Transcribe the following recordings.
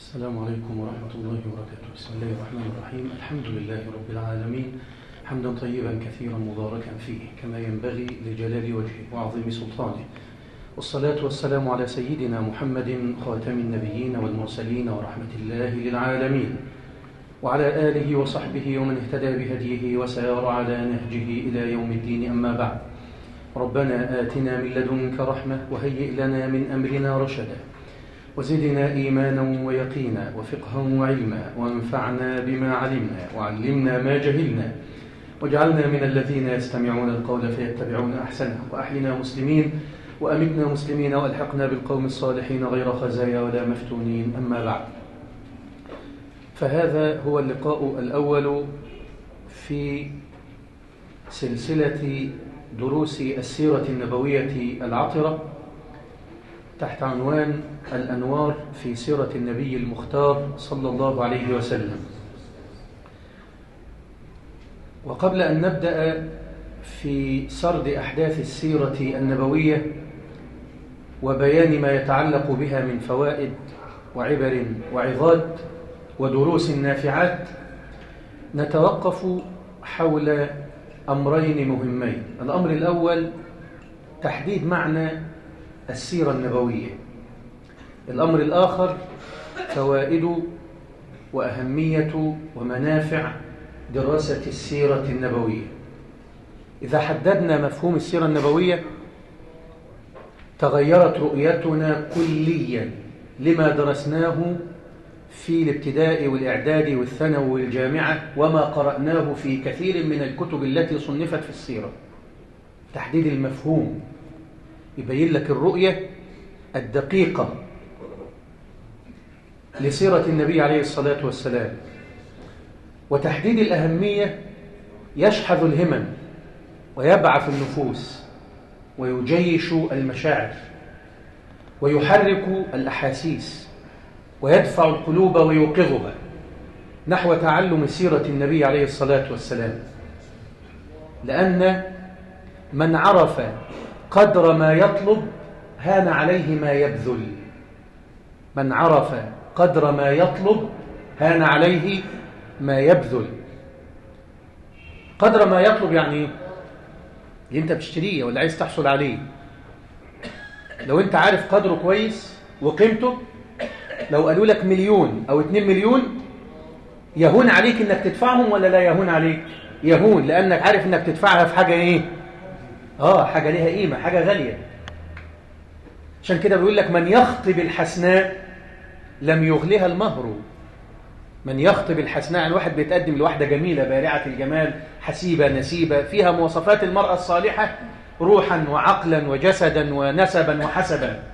السلام عليكم ورحمة الله وبركاته بسم الله الرحمن الرحيم الحمد لله رب العالمين حمدا طيبا كثيرا مباركا فيه كما ينبغي لجلال وجهه وعظيم سلطانه والصلاة والسلام على سيدنا محمد خاتم النبيين والمرسلين ورحمة الله للعالمين وعلى آله وصحبه ومن اهتدى بهديه وسار على نهجه إلى يوم الدين أما بعد ربنا آتنا من لدنك رحمة وهيئ لنا من أمرنا رشدا وزدنا إيمانا ويقينا وفقها وعلما وانفعنا بما علمنا وعلمنا ما جهلنا واجعلنا من الذين يستمعون القول فيتبعون أحسنه وأحينا مسلمين وأمتنا مسلمين وألحقنا بالقوم الصالحين غير خزايا ولا مفتونين أما بعد فهذا هو اللقاء الأول في سلسلة دروس السيرة النبوية العطرة تحت عنوان الأنوار في سيرة النبي المختار صلى الله عليه وسلم وقبل أن نبدأ في سرد أحداث السيرة النبوية وبيان ما يتعلق بها من فوائد وعبر وعظات ودروس نافعات نتوقف حول أمرين مهمين الأمر الأول تحديد معنى السيرة النبوية الأمر الآخر فوائد وأهمية ومنافع دراسة السيرة النبوية إذا حددنا مفهوم السيرة النبوية تغيرت رؤيتنا كليا لما درسناه في الابتداء والإعداد والثانوي والجامعة وما قرأناه في كثير من الكتب التي صنفت في السيرة تحديد المفهوم يبين لك الرؤية الدقيقة لسيرة النبي عليه الصلاة والسلام وتحديد الأهمية يشحذ الهمم ويبعث النفوس ويجيش المشاعر ويحرك الأحاسيس ويدفع القلوب ويوقظها نحو تعلم سيرة النبي عليه الصلاة والسلام لأن من عرف قدر ما يطلب هان عليه ما يبذل من عرف قدر ما يطلب هان عليه ما يبذل قدر ما يطلب يعني انت بتشتريه ولا عايز تحصل عليه لو انت عارف قدره كويس وقيمته لو قالوا لك مليون او اتنين مليون يهون عليك انك تدفعهم ولا لا يهون عليك يهون لانك عارف انك تدفعها في حاجة ايه اه حاجة ليها قيمة حاجة غالية عشان كده بيقول لك من يخطب الحسناء لم يغلها المهر من يخطب الحسناء يعني واحد بيتقدم لواحدة جميلة بارعة الجمال حسيبة نسيبة فيها مواصفات المرأة الصالحة روحا وعقلا وجسدا ونسبا وحسبا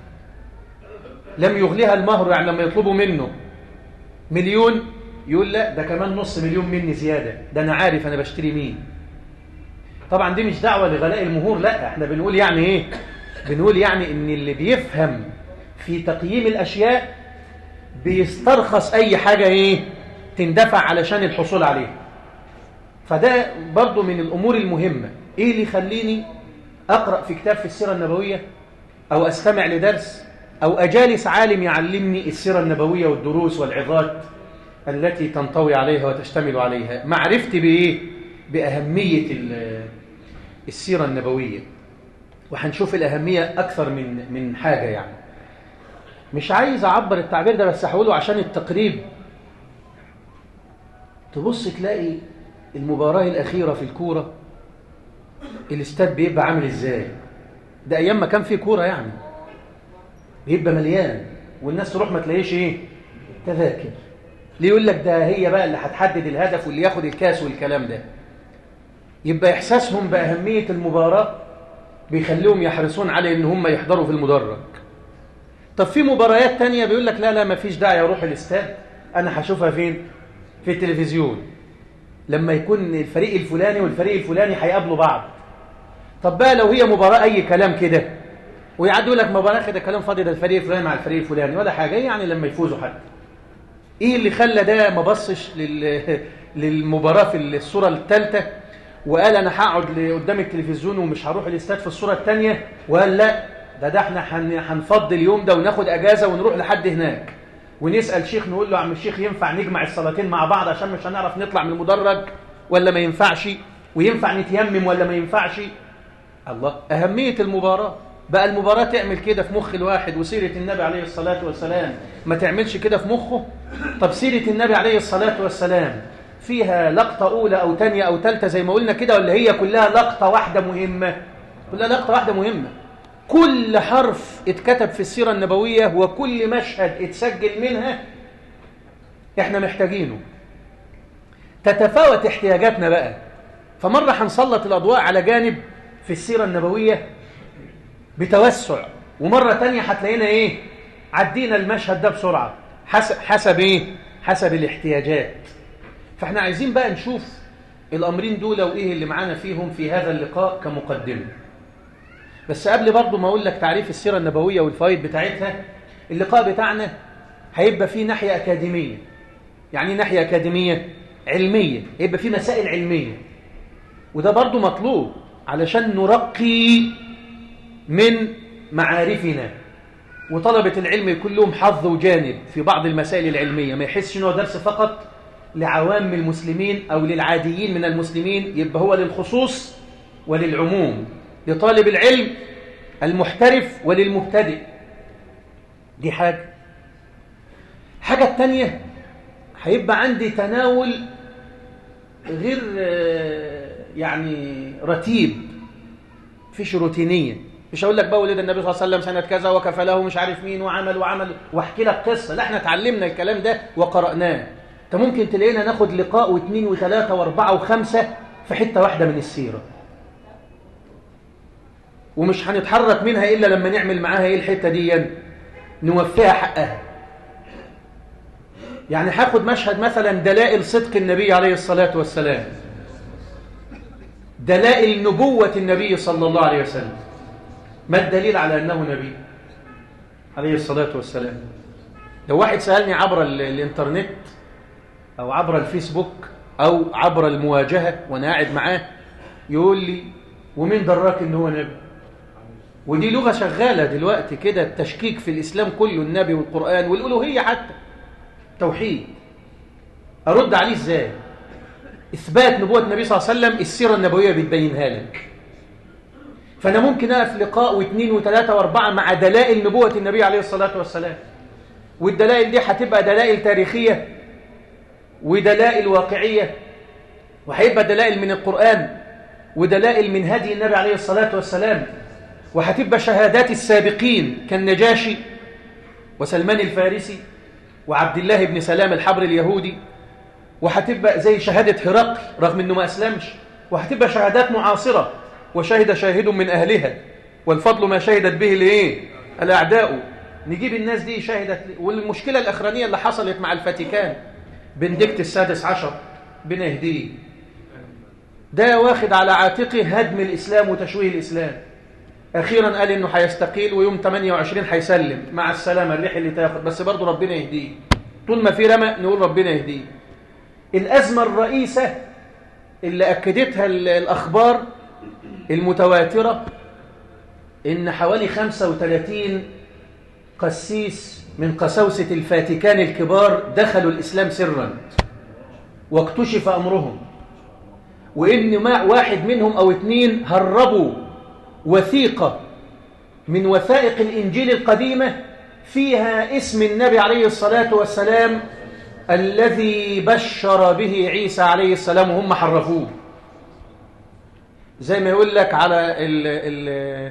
لم يغلها المهر يعني لما يطلبوا منه مليون يقول لا ده كمان نص مليون مني زيادة ده أنا عارف أنا بشتري مين طبعا دي مش دعوة لغلاء المهور لا احنا بنقول يعني ايه بنقول يعني ان اللي بيفهم في تقييم الاشياء بيسترخص اي حاجة ايه تندفع علشان الحصول عليها فده برضو من الامور المهمة ايه اللي يخليني اقرأ في كتاب في السيرة النبوية او استمع لدرس او اجالس عالم يعلمني السيرة النبوية والدروس والعظات التي تنطوي عليها وتشتمل عليها معرفتي بايه بأهمية السيرة النبوية وهنشوف الأهمية أكثر من من حاجة يعني مش عايز أعبر التعبير ده بس هقوله عشان التقريب تبص تلاقي المباراة الأخيرة في الكورة الاستاد بيبقى عامل إزاي ده أيام ما كان فيه كورة يعني بيبقى مليان والناس تروح ما تلاقيش إيه تذاكر ليه يقول لك ده هي بقى اللي هتحدد الهدف واللي ياخد الكاس والكلام ده يبقى إحساسهم بأهمية المباراة بيخليهم يحرصون على إن هم يحضروا في المدرج طب في مباريات تانية بيقول لك لا لا ما فيش داعي أروح الاستاد أنا هشوفها فين في التلفزيون لما يكون الفريق الفلاني والفريق الفلاني هيقابلوا بعض طب بقى لو هي مباراة أي كلام كده ويعدوا يقول لك مباراة كده كلام فاضي ده الفريق الفلاني مع الفريق الفلاني ولا حاجة يعني لما يفوزوا حتى ايه اللي خلى ده ما بصش لل... للمباراة في الصورة الثالثة وقال انا هقعد قدام التلفزيون ومش هروح الاستاد في الصورة الثانية وقال لا ده ده احنا هنفضي اليوم ده وناخد اجازة ونروح لحد هناك ونسأل شيخ نقول له عم الشيخ ينفع نجمع الصلاتين مع بعض عشان مش هنعرف نطلع من المدرج ولا ما ينفعش وينفع نتيمم ولا ما ينفعش الله أهمية المباراة بقى المباراة تعمل كده في مخ الواحد وسيرة النبي عليه الصلاة والسلام ما تعملش كده في مخه طب سيرة النبي عليه الصلاة والسلام فيها لقطة أولى أو تانية أو تالتة زي ما قلنا كده ولا هي كلها لقطة واحدة مهمة كلها لقطة واحدة مهمة كل حرف اتكتب في السيرة النبوية وكل مشهد اتسجل منها احنا محتاجينه تتفاوت احتياجاتنا بقى فمرة هنسلط الأضواء على جانب في السيرة النبوية بتوسع ومرة تانية هتلاقينا ايه عدينا المشهد ده بسرعة حسب, حسب ايه حسب الاحتياجات فاحنا عايزين بقى نشوف الأمرين دول وإيه اللي معانا فيهم في هذا اللقاء كمقدمة بس قبل برضو ما أقول لك تعريف السيرة النبوية والفوائد بتاعتها اللقاء بتاعنا هيبقى فيه ناحية أكاديمية يعني ناحية أكاديمية علمية هيبقى فيه مسائل علمية وده برضو مطلوب علشان نرقي من معارفنا وطلبة العلم يكون لهم حظ وجانب في بعض المسائل العلمية ما يحسش انه درس فقط لعوام المسلمين أو للعاديين من المسلمين يبقى هو للخصوص وللعموم لطالب العلم المحترف وللمبتدئ دي حاجة حاجة التانية هيبقى عندي تناول غير يعني رتيب فيش روتينية مش هقول لك بقى ولد النبي صلى الله عليه وسلم سنة كذا وكفله مش عارف مين وعمل وعمل واحكي لك قصة لا احنا اتعلمنا الكلام ده وقرأناه انت ممكن تلاقينا ناخد لقاء واثنين وثلاثة واربعة وخمسة في حتة واحدة من السيرة ومش هنتحرك منها إلا لما نعمل معاها ايه الحتة دي نوفيها حقها يعني هاخد مشهد مثلا دلائل صدق النبي عليه الصلاة والسلام دلائل نبوة النبي صلى الله عليه وسلم ما الدليل على أنه نبي عليه الصلاة والسلام لو واحد سألني عبر الانترنت أو عبر الفيسبوك أو عبر المواجهة وأنا قاعد معاه يقول لي ومين دراك إن هو نبي ودي لغة شغالة دلوقتي كده التشكيك في الإسلام كله النبي والقرآن والألوهية حتى توحيد أرد عليه إزاي إثبات نبوة النبي صلى الله عليه وسلم السيرة النبوية بتبينها لك فأنا ممكن أقف لقاء واثنين وثلاثة واربعة مع دلائل نبوة النبي عليه الصلاة والسلام والدلائل دي هتبقى دلائل تاريخية ودلائل واقعية وهيبقى دلائل من القرآن ودلائل من هدي النبي عليه الصلاة والسلام وهتبقى شهادات السابقين كالنجاشي وسلمان الفارسي وعبد الله بن سلام الحبر اليهودي وهتبقى زي شهادة هرقل رغم انه ما اسلمش وهتبقى شهادات معاصرة وشهد شاهد من اهلها والفضل ما شهدت به الايه الاعداء نجيب الناس دي شهدت والمشكلة الاخرانية اللي حصلت مع الفاتيكان بنديكت السادس عشر بنهديه ده واخد على عاتقه هدم الاسلام وتشويه الاسلام اخيرا قال انه هيستقيل ويوم 28 هيسلم مع السلامه الريح اللي تاخد بس برضه ربنا يهديه طول ما في رمق نقول ربنا يهديه الازمه الرئيسه اللي اكدتها الاخبار المتواتره ان حوالي 35 قسيس من قساوسه الفاتيكان الكبار دخلوا الاسلام سرا واكتشف امرهم وان ما واحد منهم او اتنين هربوا وثيقة من وثائق الإنجيل القديمة فيها اسم النبي عليه الصلاة والسلام الذي بشر به عيسى عليه السلام وهم حرفوه زي ما يقول لك على ال ال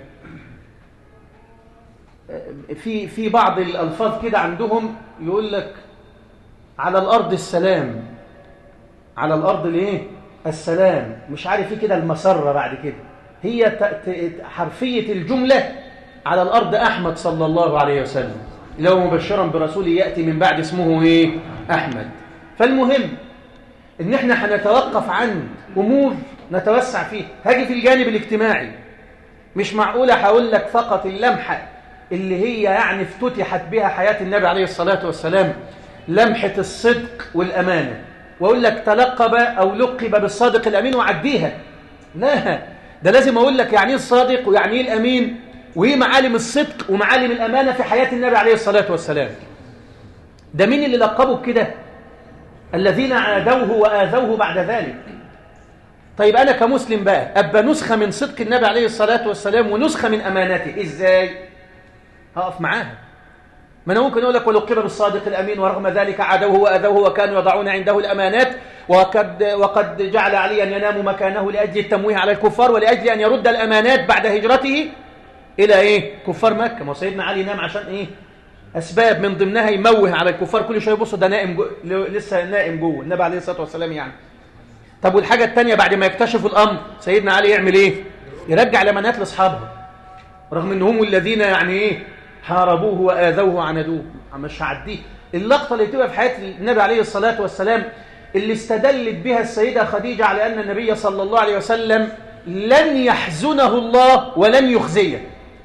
في في بعض الألفاظ كده عندهم يقول لك على الأرض السلام على الأرض الايه السلام مش عارف ايه كده المسرة بعد كده هي حرفية الجملة على الأرض أحمد صلى الله عليه وسلم لو مبشرا برسول يأتي من بعد اسمه إيه؟ أحمد فالمهم إن إحنا هنتوقف عن أمور نتوسع فيه هاجي في الجانب الاجتماعي مش معقولة هقول لك فقط اللمحة اللي هي يعني افتتحت بها حياة النبي عليه الصلاة والسلام لمحة الصدق والأمانة وأقول لك تلقب أو لقب بالصادق الأمين وعديها لا ده لازم أقول لك يعني ايه الصادق ويعني ايه الأمين وإيه معالم الصدق ومعالم الأمانة في حياة النبي عليه الصلاة والسلام ده مين اللي لقبوا بكده الذين عادوه وآذوه بعد ذلك طيب أنا كمسلم بقى أبقى نسخة من صدق النبي عليه الصلاة والسلام ونسخة من أمانته إزاي هقف معاها ما أنا ممكن أقول لك ولقب بالصادق الأمين ورغم ذلك عادوه وأذوه وكانوا يضعون عنده الأمانات وقد, وقد جعل علي أن ينام مكانه لأجل التمويه على الكفار ولأجل أن يرد الأمانات بعد هجرته إلى إيه كفار مكة ما سيدنا علي نام عشان إيه أسباب من ضمنها يموه على الكفار كل شوية يبصوا ده نائم جو... لسه نائم جوه النبي عليه الصلاة والسلام يعني طب والحاجة الثانية بعد ما يكتشفوا الأمر سيدنا علي يعمل إيه يرجع الأمانات لأصحابه رغم إن هم الذين يعني إيه حاربوه وآذوه وعندوه مش هعديه اللقطة اللي تبقى في حياة النبي عليه الصلاة والسلام اللي استدلت بها السيدة خديجة على أن النبي صلى الله عليه وسلم لن يحزنه الله ولن يخزيه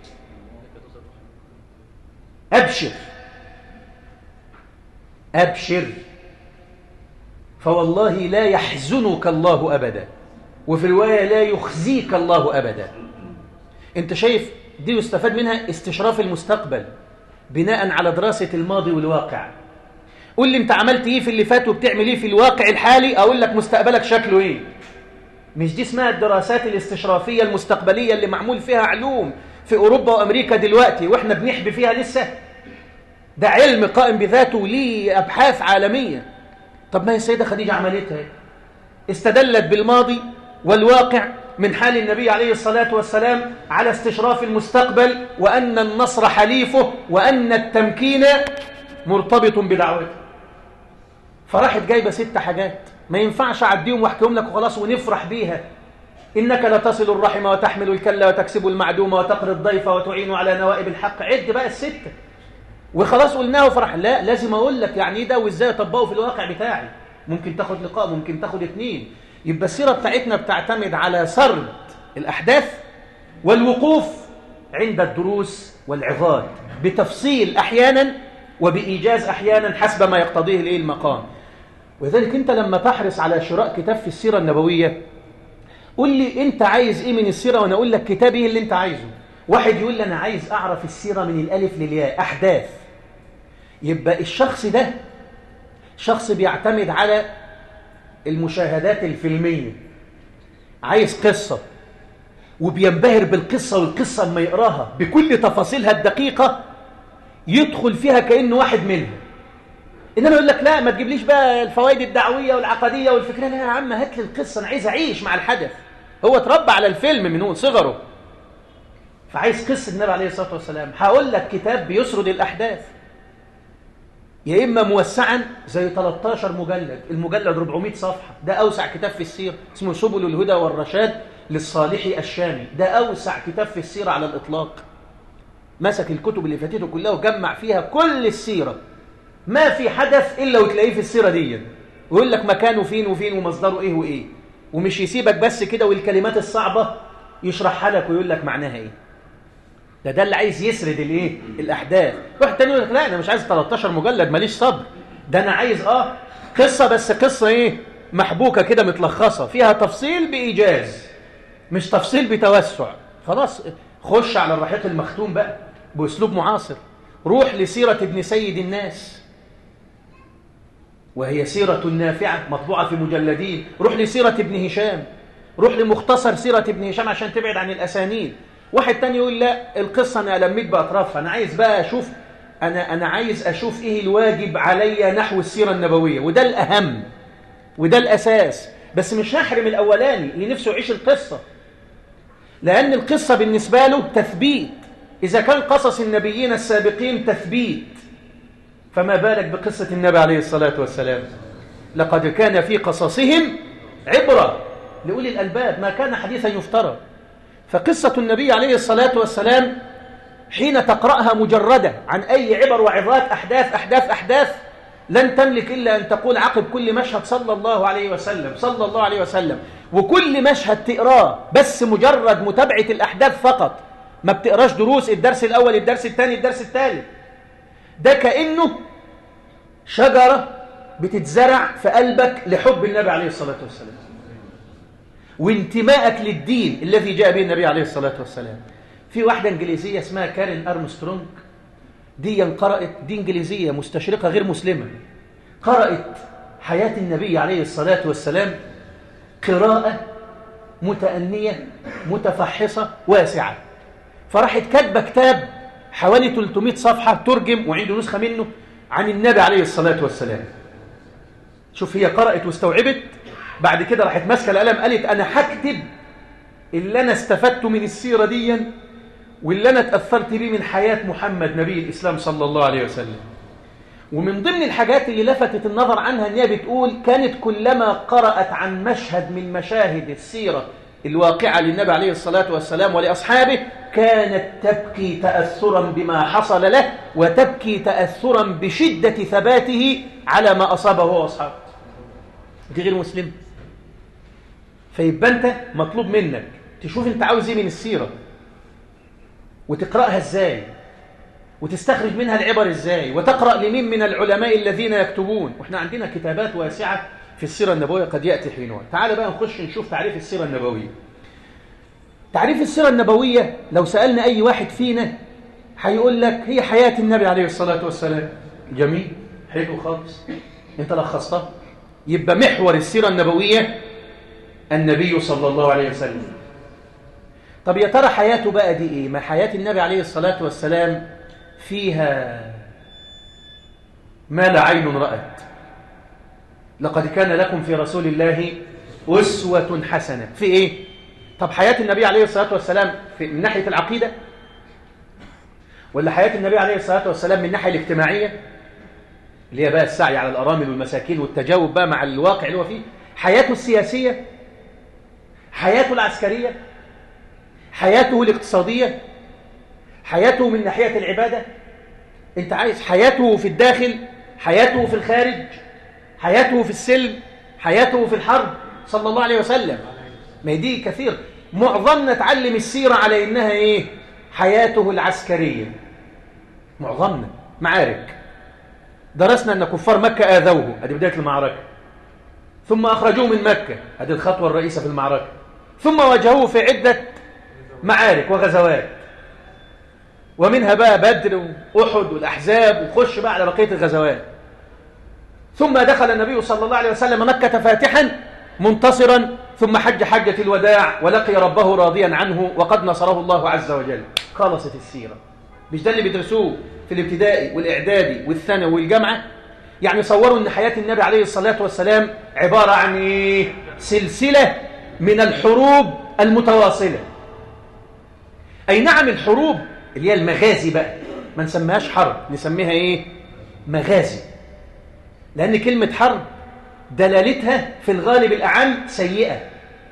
أبشر أبشر فوالله لا يحزنك الله أبدا وفي الرواية لا يخزيك الله أبدا أنت شايف دي يستفاد منها استشراف المستقبل بناء على دراسة الماضي والواقع قول لي انت عملت ايه في اللي فات وبتعمل ايه في الواقع الحالي اقول لك مستقبلك شكله ايه مش دي اسمها الدراسات الاستشرافية المستقبلية اللي معمول فيها علوم في أوروبا وأمريكا دلوقتي وإحنا بنحبي فيها لسه ده علم قائم بذاته ليه أبحاث عالمية طب ما هي السيدة خديجة عملتها استدلت بالماضي والواقع من حال النبي عليه الصلاة والسلام على استشراف المستقبل وأن النصر حليفه وأن التمكين مرتبط بدعوته فراحت جايبة ست حاجات ما ينفعش أعديهم وأحكيهم لك وخلاص ونفرح بيها إنك لتصل الرحم وتحمل الكلة وتكسب المعدوم وتقري الضيف وتعين على نوائب الحق عد بقى الستة وخلاص قلناه وفرح لا لازم أقول لك يعني إيه ده وإزاي أطبقه في الواقع بتاعي ممكن تاخد لقاء ممكن تاخد اتنين يبقى السيرة بتاعتنا بتعتمد على سرد الأحداث والوقوف عند الدروس والعظات بتفصيل أحيانا وبإيجاز أحيانا حسب ما يقتضيه الإيه المقام ولذلك أنت لما تحرص على شراء كتاب في السيرة النبوية قول لي أنت عايز إيه من السيرة وأنا أقول لك كتاب إيه اللي أنت عايزه واحد يقول لي أنا عايز أعرف السيرة من الألف للياء أحداث يبقى الشخص ده شخص بيعتمد على المشاهدات الفيلمية عايز قصة وبينبهر بالقصة والقصة لما يقراها بكل تفاصيلها الدقيقة يدخل فيها كأنه واحد منها إنما يقول لك لا ما تجيبليش بقى الفوائد الدعوية والعقدية والفكرة لا يا عم هات لي القصة أنا عايز أعيش مع الحدث هو اتربى على الفيلم من صغره فعايز قصة النبي عليه الصلاة والسلام هقول لك كتاب بيسرد الأحداث يا إما موسعا زي 13 مجلد المجلد 400 صفحة ده أوسع كتاب في السيرة اسمه سبل الهدى والرشاد للصالح الشامي ده أوسع كتاب في السيرة على الإطلاق مسك الكتب اللي فاتته كلها وجمع فيها كل السيرة ما في حدث إلا وتلاقيه في السيرة دي ويقول لك مكانه فين وفين ومصدره إيه وإيه ومش يسيبك بس كده والكلمات الصعبة يشرحها لك ويقول لك معناها إيه ده ده اللي عايز يسرد الايه الاحداث واحد تاني يقول لك لا انا مش عايز 13 مجلد ماليش صبر ده انا عايز اه قصه بس قصه ايه محبوكه كده متلخصه فيها تفصيل بايجاز مش تفصيل بتوسع خلاص خش على الرحيق المختوم بقى باسلوب معاصر روح لسيره ابن سيد الناس وهي سيره نافعه مطبوعه في مجلدين روح لسيره ابن هشام روح لمختصر سيره ابن هشام عشان تبعد عن الاسانيد واحد تاني يقول لا القصة أنا لميت بأطرافها أنا عايز بقى أشوف أنا, أنا عايز أشوف إيه الواجب علي نحو السيرة النبوية وده الأهم وده الأساس بس مش هحرم الأولاني اللي نفسه يعيش القصة لأن القصة بالنسبة له تثبيت إذا كان قصص النبيين السابقين تثبيت فما بالك بقصة النبي عليه الصلاة والسلام لقد كان في قصصهم عبرة لأولي الألباب ما كان حديثا يفترى فقصة النبي عليه الصلاة والسلام حين تقرأها مجردة عن أي عبر وعظات أحداث أحداث أحداث لن تملك إلا أن تقول عقب كل مشهد صلى الله عليه وسلم صلى الله عليه وسلم وكل مشهد تقراه بس مجرد متابعة الأحداث فقط ما بتقراش دروس الدرس الأول الدرس الثاني الدرس الثالث ده كأنه شجرة بتتزرع في قلبك لحب النبي عليه الصلاة والسلام وانتمائك للدين الذي جاء به النبي عليه الصلاة والسلام في واحدة انجليزية اسمها كارين أرمسترونج دي قرأت دي إنجليزية مستشرقة غير مسلمة قرأت حياة النبي عليه الصلاة والسلام قراءة متأنية متفحصة واسعة فراحت كاتبة كتاب حوالي 300 صفحة ترجم وعنده نسخة منه عن النبي عليه الصلاة والسلام شوف هي قرأت واستوعبت بعد كده راحت ماسكة القلم قالت أنا هكتب اللي أنا استفدت من السيرة دي واللي أنا اتأثرت بيه من حياة محمد نبي الإسلام صلى الله عليه وسلم ومن ضمن الحاجات اللي لفتت النظر عنها ان هي بتقول كانت كلما قرأت عن مشهد من مشاهد السيرة الواقعة للنبي عليه الصلاة والسلام ولأصحابه كانت تبكي تأثرا بما حصل له وتبكي تأثرا بشدة ثباته على ما أصابه هو وأصحابه دي غير مسلم فيبقى أنت مطلوب منك تشوف أنت عاوز إيه من السيرة وتقرأها إزاي وتستخرج منها العبر إزاي وتقرأ لمين من العلماء الذين يكتبون وإحنا عندنا كتابات واسعة في السيرة النبوية قد يأتي حينها تعال بقى نخش نشوف تعريف السيرة النبوية تعريف السيرة النبوية لو سألنا أي واحد فينا هيقول لك هي حياة النبي عليه الصلاة والسلام جميل حلو خالص انت لخصتها يبقى محور السيرة النبوية النبي صلى الله عليه وسلم طب يا ترى حياته بقى دي ايه ما حياة النبي عليه الصلاة والسلام فيها ما لا عين رأت لقد كان لكم في رسول الله أسوة حسنة في إيه؟ طب حياة النبي عليه الصلاة والسلام في من ناحية العقيدة ولا حياة النبي عليه الصلاة والسلام من الناحية الاجتماعية اللي هي بقى السعي على الأرامل والمساكين والتجاوب بقى مع الواقع اللي هو فيه حياته السياسية حياته العسكرية حياته الاقتصادية حياته من ناحية العبادة انت عايز حياته في الداخل حياته في الخارج حياته في السلم حياته في الحرب صلى الله عليه وسلم ما دي كثير معظمنا تعلم السيرة على إنها إيه حياته العسكرية معظمنا معارك درسنا أن كفار مكة آذوه هذه بداية المعركة ثم أخرجوه من مكة هذه الخطوة الرئيسة في المعركة ثم واجهوه في عدة معارك وغزوات ومنها بقى بدر وأحد والأحزاب وخش بقى على بقية الغزوات ثم دخل النبي صلى الله عليه وسلم مكة فاتحا منتصرا ثم حج حجة الوداع ولقي ربه راضيا عنه وقد نصره الله عز وجل خلصت السيرة مش ده اللي بيدرسوه في الابتدائي والإعدادي والثانوي والجامعة يعني صوروا أن حياة النبي عليه الصلاة والسلام عبارة عن إيه؟ سلسلة من الحروب المتواصلة أي نعم الحروب اللي هي المغازي بقى ما نسميهاش حرب نسميها إيه مغازي لأن كلمة حرب دلالتها في الغالب الأعم سيئة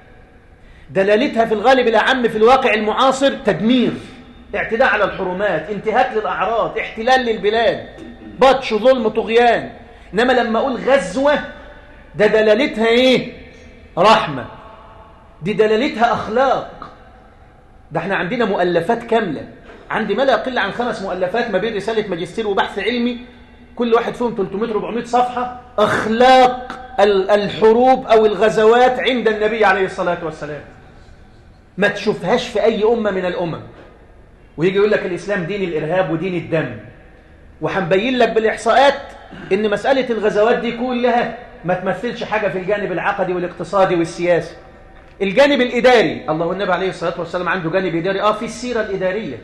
دلالتها في الغالب الأعم في الواقع المعاصر تدمير اعتداء على الحرمات انتهاك للأعراض احتلال للبلاد بطش ظلم طغيان إنما لما أقول غزوة ده دلالتها إيه رحمة دي دلالتها أخلاق ده احنا عندنا مؤلفات كاملة عندي ما لا يقل عن خمس مؤلفات ما بين رسالة ماجستير وبحث علمي كل واحد فيهم 300-400 صفحة أخلاق الحروب أو الغزوات عند النبي عليه الصلاة والسلام ما تشوفهاش في أي أمة من الأمم ويجي يقول لك الإسلام دين الإرهاب ودين الدم وحنبين لك بالإحصاءات إن مسألة الغزوات دي كلها ما تمثلش حاجة في الجانب العقدي والاقتصادي والسياسي الجانب الإداري الله النبي عليه الصلاة والسلام عنده جانب إداري آه في السيرة الإدارية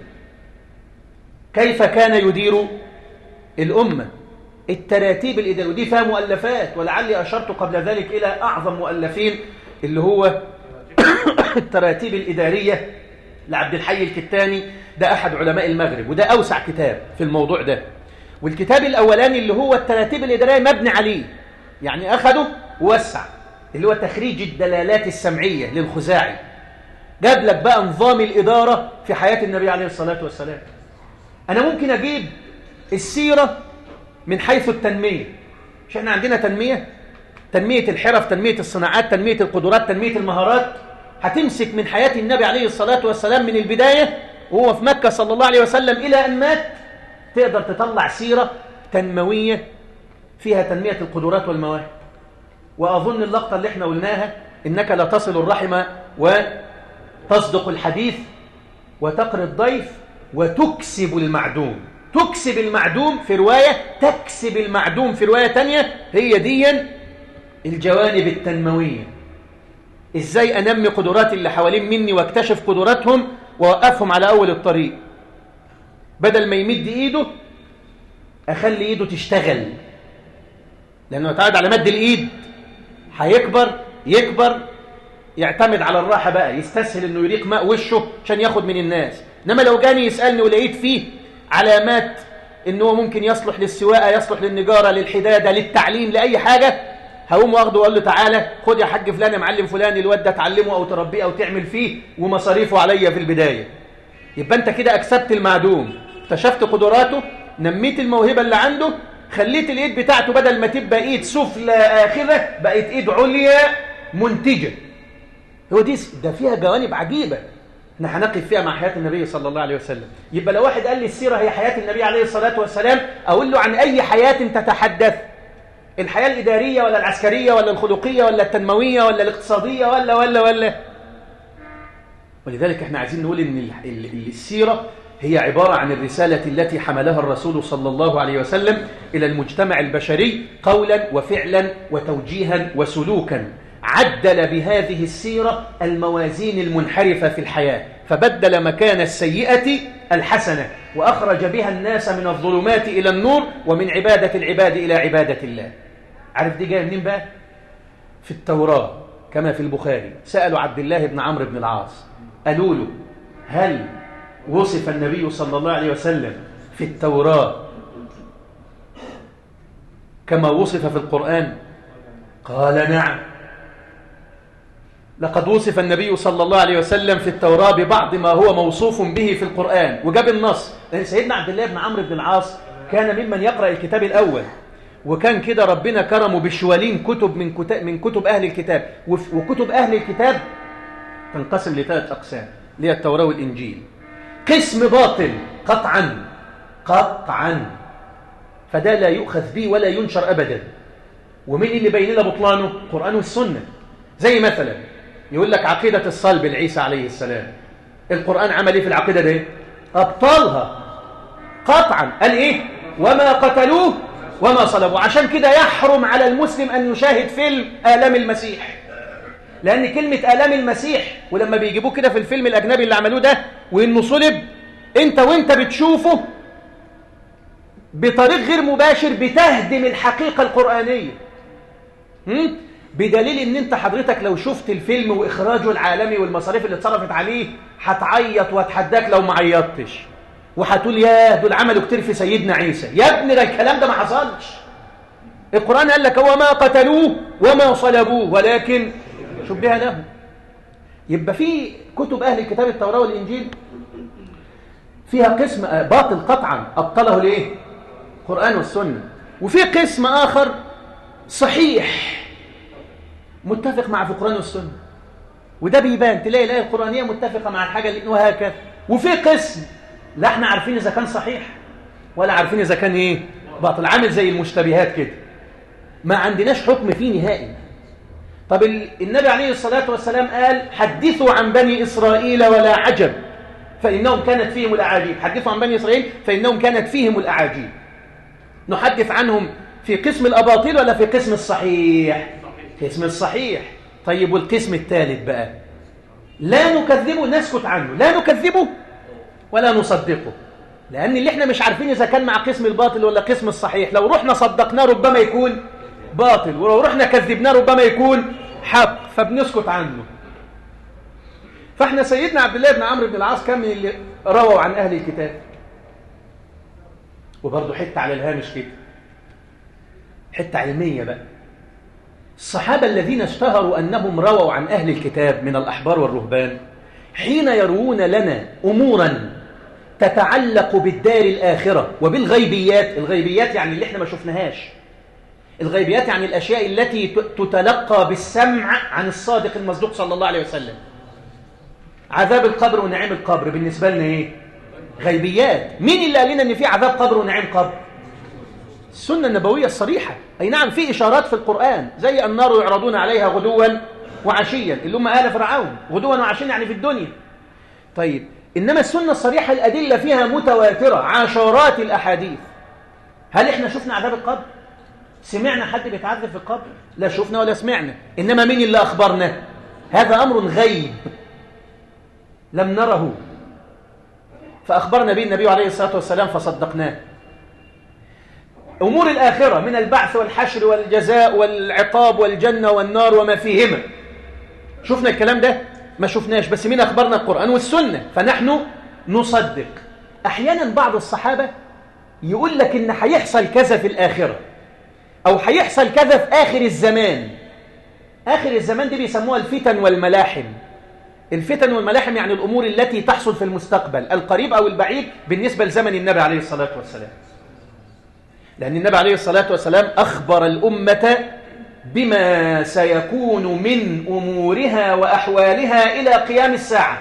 كيف كان يدير الأمة التراتيب الإدارية ودي فيها مؤلفات ولعلي أشرت قبل ذلك إلى أعظم مؤلفين اللي هو التراتيب الإدارية لعبد الحي الكتاني ده أحد علماء المغرب وده أوسع كتاب في الموضوع ده والكتاب الأولاني اللي هو التراتيب الإدارية مبني عليه يعني أخده ووسع اللي هو تخريج الدلالات السمعية للخزاعي جاب لك بقى نظام الإدارة في حياة النبي عليه الصلاة والسلام أنا ممكن أجيب السيرة من حيث التنمية مش احنا عندنا تنمية تنمية الحرف تنمية الصناعات تنمية القدرات تنمية المهارات هتمسك من حياة النبي عليه الصلاة والسلام من البداية وهو في مكة صلى الله عليه وسلم إلى أن مات تقدر تطلع سيرة تنموية فيها تنمية القدرات والمواهب وأظن اللقطة اللي احنا قلناها إنك لا تصل الرحم وتصدق الحديث وتقري الضيف وتكسب المعدوم تكسب المعدوم في رواية تكسب المعدوم في رواية تانية هي ديا الجوانب التنموية ازاي انمي قدرات اللي حوالين مني واكتشف قدراتهم واوقفهم على اول الطريق بدل ما يمد ايده اخلي ايده تشتغل لانه يتعود على مد الايد هيكبر يكبر يعتمد على الراحه بقى يستسهل انه يريق ماء وشه عشان ياخد من الناس انما لو جاني يسالني ولقيت فيه علامات ان هو ممكن يصلح للسواقه يصلح للنجاره للحداده للتعليم لاي حاجه هقوم واخده واقول له تعالى خد يا حاج فلان يا معلم فلان الواد ده تعلمه او تربيه او تعمل فيه ومصاريفه عليا في البدايه يبقى انت كده اكسبت المعدوم اكتشفت قدراته نميت الموهبه اللي عنده خليت الايد بتاعته بدل ما تبقى ايد سفلى اخذه بقت ايد عليا منتجه هو دي ده فيها جوانب عجيبه احنا هنقف فيها مع حياه النبي صلى الله عليه وسلم يبقى لو واحد قال لي السيره هي حياه النبي عليه الصلاه والسلام اقول له عن اي حياه تتحدث الحياه الاداريه ولا العسكريه ولا الخلقيه ولا التنمويه ولا الاقتصاديه ولا ولا ولا ولذلك احنا عايزين نقول ان السيره هي عبارة عن الرسالة التي حملها الرسول صلى الله عليه وسلم إلى المجتمع البشري قولا وفعلا وتوجيها وسلوكا عدل بهذه السيرة الموازين المنحرفة في الحياة فبدل مكان السيئة الحسنة وأخرج بها الناس من الظلمات إلى النور ومن عبادة العباد إلى عبادة الله عارف دي جاية منين بقى؟ في التوراة كما في البخاري سألوا عبد الله بن عمرو بن العاص قالوا له هل وصف النبي صلى الله عليه وسلم في التوراة كما وصف في القرآن قال نعم لقد وصف النبي صلى الله عليه وسلم في التوراة ببعض ما هو موصوف به في القرآن وجاب النص لأن سيدنا عبد الله بن عمرو بن العاص كان ممن يقرأ الكتاب الأول وكان كده ربنا كرمه بشوالين كتب من كتب, من كتب أهل الكتاب وكتب أهل الكتاب تنقسم لثلاث أقسام اللي هي التوراة والإنجيل قسم باطل قطعا قطعا فده لا يؤخذ به ولا ينشر أبدا ومين اللي بين لنا بطلانه القرآن والسنة زي مثلا يقول لك عقيدة الصلب لعيسى عليه السلام القرآن عمل ايه في العقيدة دي أبطالها قطعا قال ايه وما قتلوه وما صلبوه عشان كده يحرم على المسلم أن يشاهد فيلم آلام المسيح لأن كلمة آلام المسيح ولما بيجيبوه كده في الفيلم الأجنبي اللي عملوه ده وإنه صلب أنت وإنت بتشوفه بطريق غير مباشر بتهدم الحقيقة القرآنية هم؟ بدليل ان انت حضرتك لو شفت الفيلم واخراجه العالمي والمصاريف اللي اتصرفت عليه هتعيط واتحداك لو ما عيطتش وهتقول يا دول عملوا كتير في سيدنا عيسى يا ابني ده الكلام ده ما حصلش القرآن قال لك هو ما قتلوه وما صلبوه ولكن شبه له يبقى في كتب أهل الكتاب التوراة والإنجيل فيها قسم باطل قطعا أبطله ليه القرآن والسنة وفي قسم آخر صحيح متفق مع في القرآن والسنة وده بيبان تلاقي الآية القرآنية متفقة مع الحاجة اللي وهكذا وفي قسم لا احنا عارفين إذا كان صحيح ولا عارفين إذا كان إيه باطل عامل زي المشتبهات كده ما عندناش حكم فيه نهائي طب النبي عليه الصلاة والسلام قال حدثوا عن بني إسرائيل ولا عجب فإنهم كانت فيهم الأعاجيب حدثوا عن بني إسرائيل فإنهم كانت فيهم الأعاجيب نحدث عنهم في قسم الأباطيل ولا في قسم الصحيح قسم الصحيح طيب والقسم الثالث بقى لا نكذبه نسكت عنه لا نكذبه ولا نصدقه لأن اللي احنا مش عارفين إذا كان مع قسم الباطل ولا قسم الصحيح لو رحنا صدقناه ربما يكون باطل ولو رحنا كذبناه ربما يكون حق فبنسكت عنه فاحنا سيدنا عبد الله بن عمرو بن العاص كان من اللي رووا عن أهل الكتاب وبرضه حتة على الهامش كده حتة علمية بقى الصحابة الذين اشتهروا أنهم رووا عن أهل الكتاب من الأحبار والرهبان حين يروون لنا أمورا تتعلق بالدار الآخرة وبالغيبيات الغيبيات يعني اللي احنا ما شفناهاش الغيبيات يعني الأشياء التي تتلقى بالسمع عن الصادق المصدوق صلى الله عليه وسلم عذاب القبر ونعيم القبر بالنسبة لنا ايه غيبيات مين اللي قال لنا ان في عذاب قبر ونعيم قبر السنة النبوية الصريحة أي نعم في إشارات في القرآن زي النار يعرضون عليها غدوا وعشيا اللي هم آل فرعون غدوا وعشيا يعني في الدنيا طيب إنما السنة الصريحة الأدلة فيها متواترة عشرات الأحاديث هل إحنا شفنا عذاب القبر؟ سمعنا حد بيتعذب في القبر؟ لا شفنا ولا سمعنا إنما مين اللي أخبرنا؟ هذا أمر غيب لم نره فأخبرنا به النبي عليه الصلاة والسلام فصدقناه أمور الآخرة من البعث والحشر والجزاء والعقاب والجنة والنار وما فيهما شفنا الكلام ده ما شفناش بس مين أخبرنا القرآن والسنة فنحن نصدق أحيانا بعض الصحابة يقول لك إن هيحصل كذا في الآخرة أو هيحصل كذا في آخر الزمان آخر الزمان دي بيسموها الفتن والملاحم الفتن والملاحم يعني الأمور التي تحصل في المستقبل القريب أو البعيد بالنسبة لزمن النبي عليه الصلاة والسلام لأن النبي عليه الصلاة والسلام أخبر الأمة بما سيكون من أمورها وأحوالها إلى قيام الساعة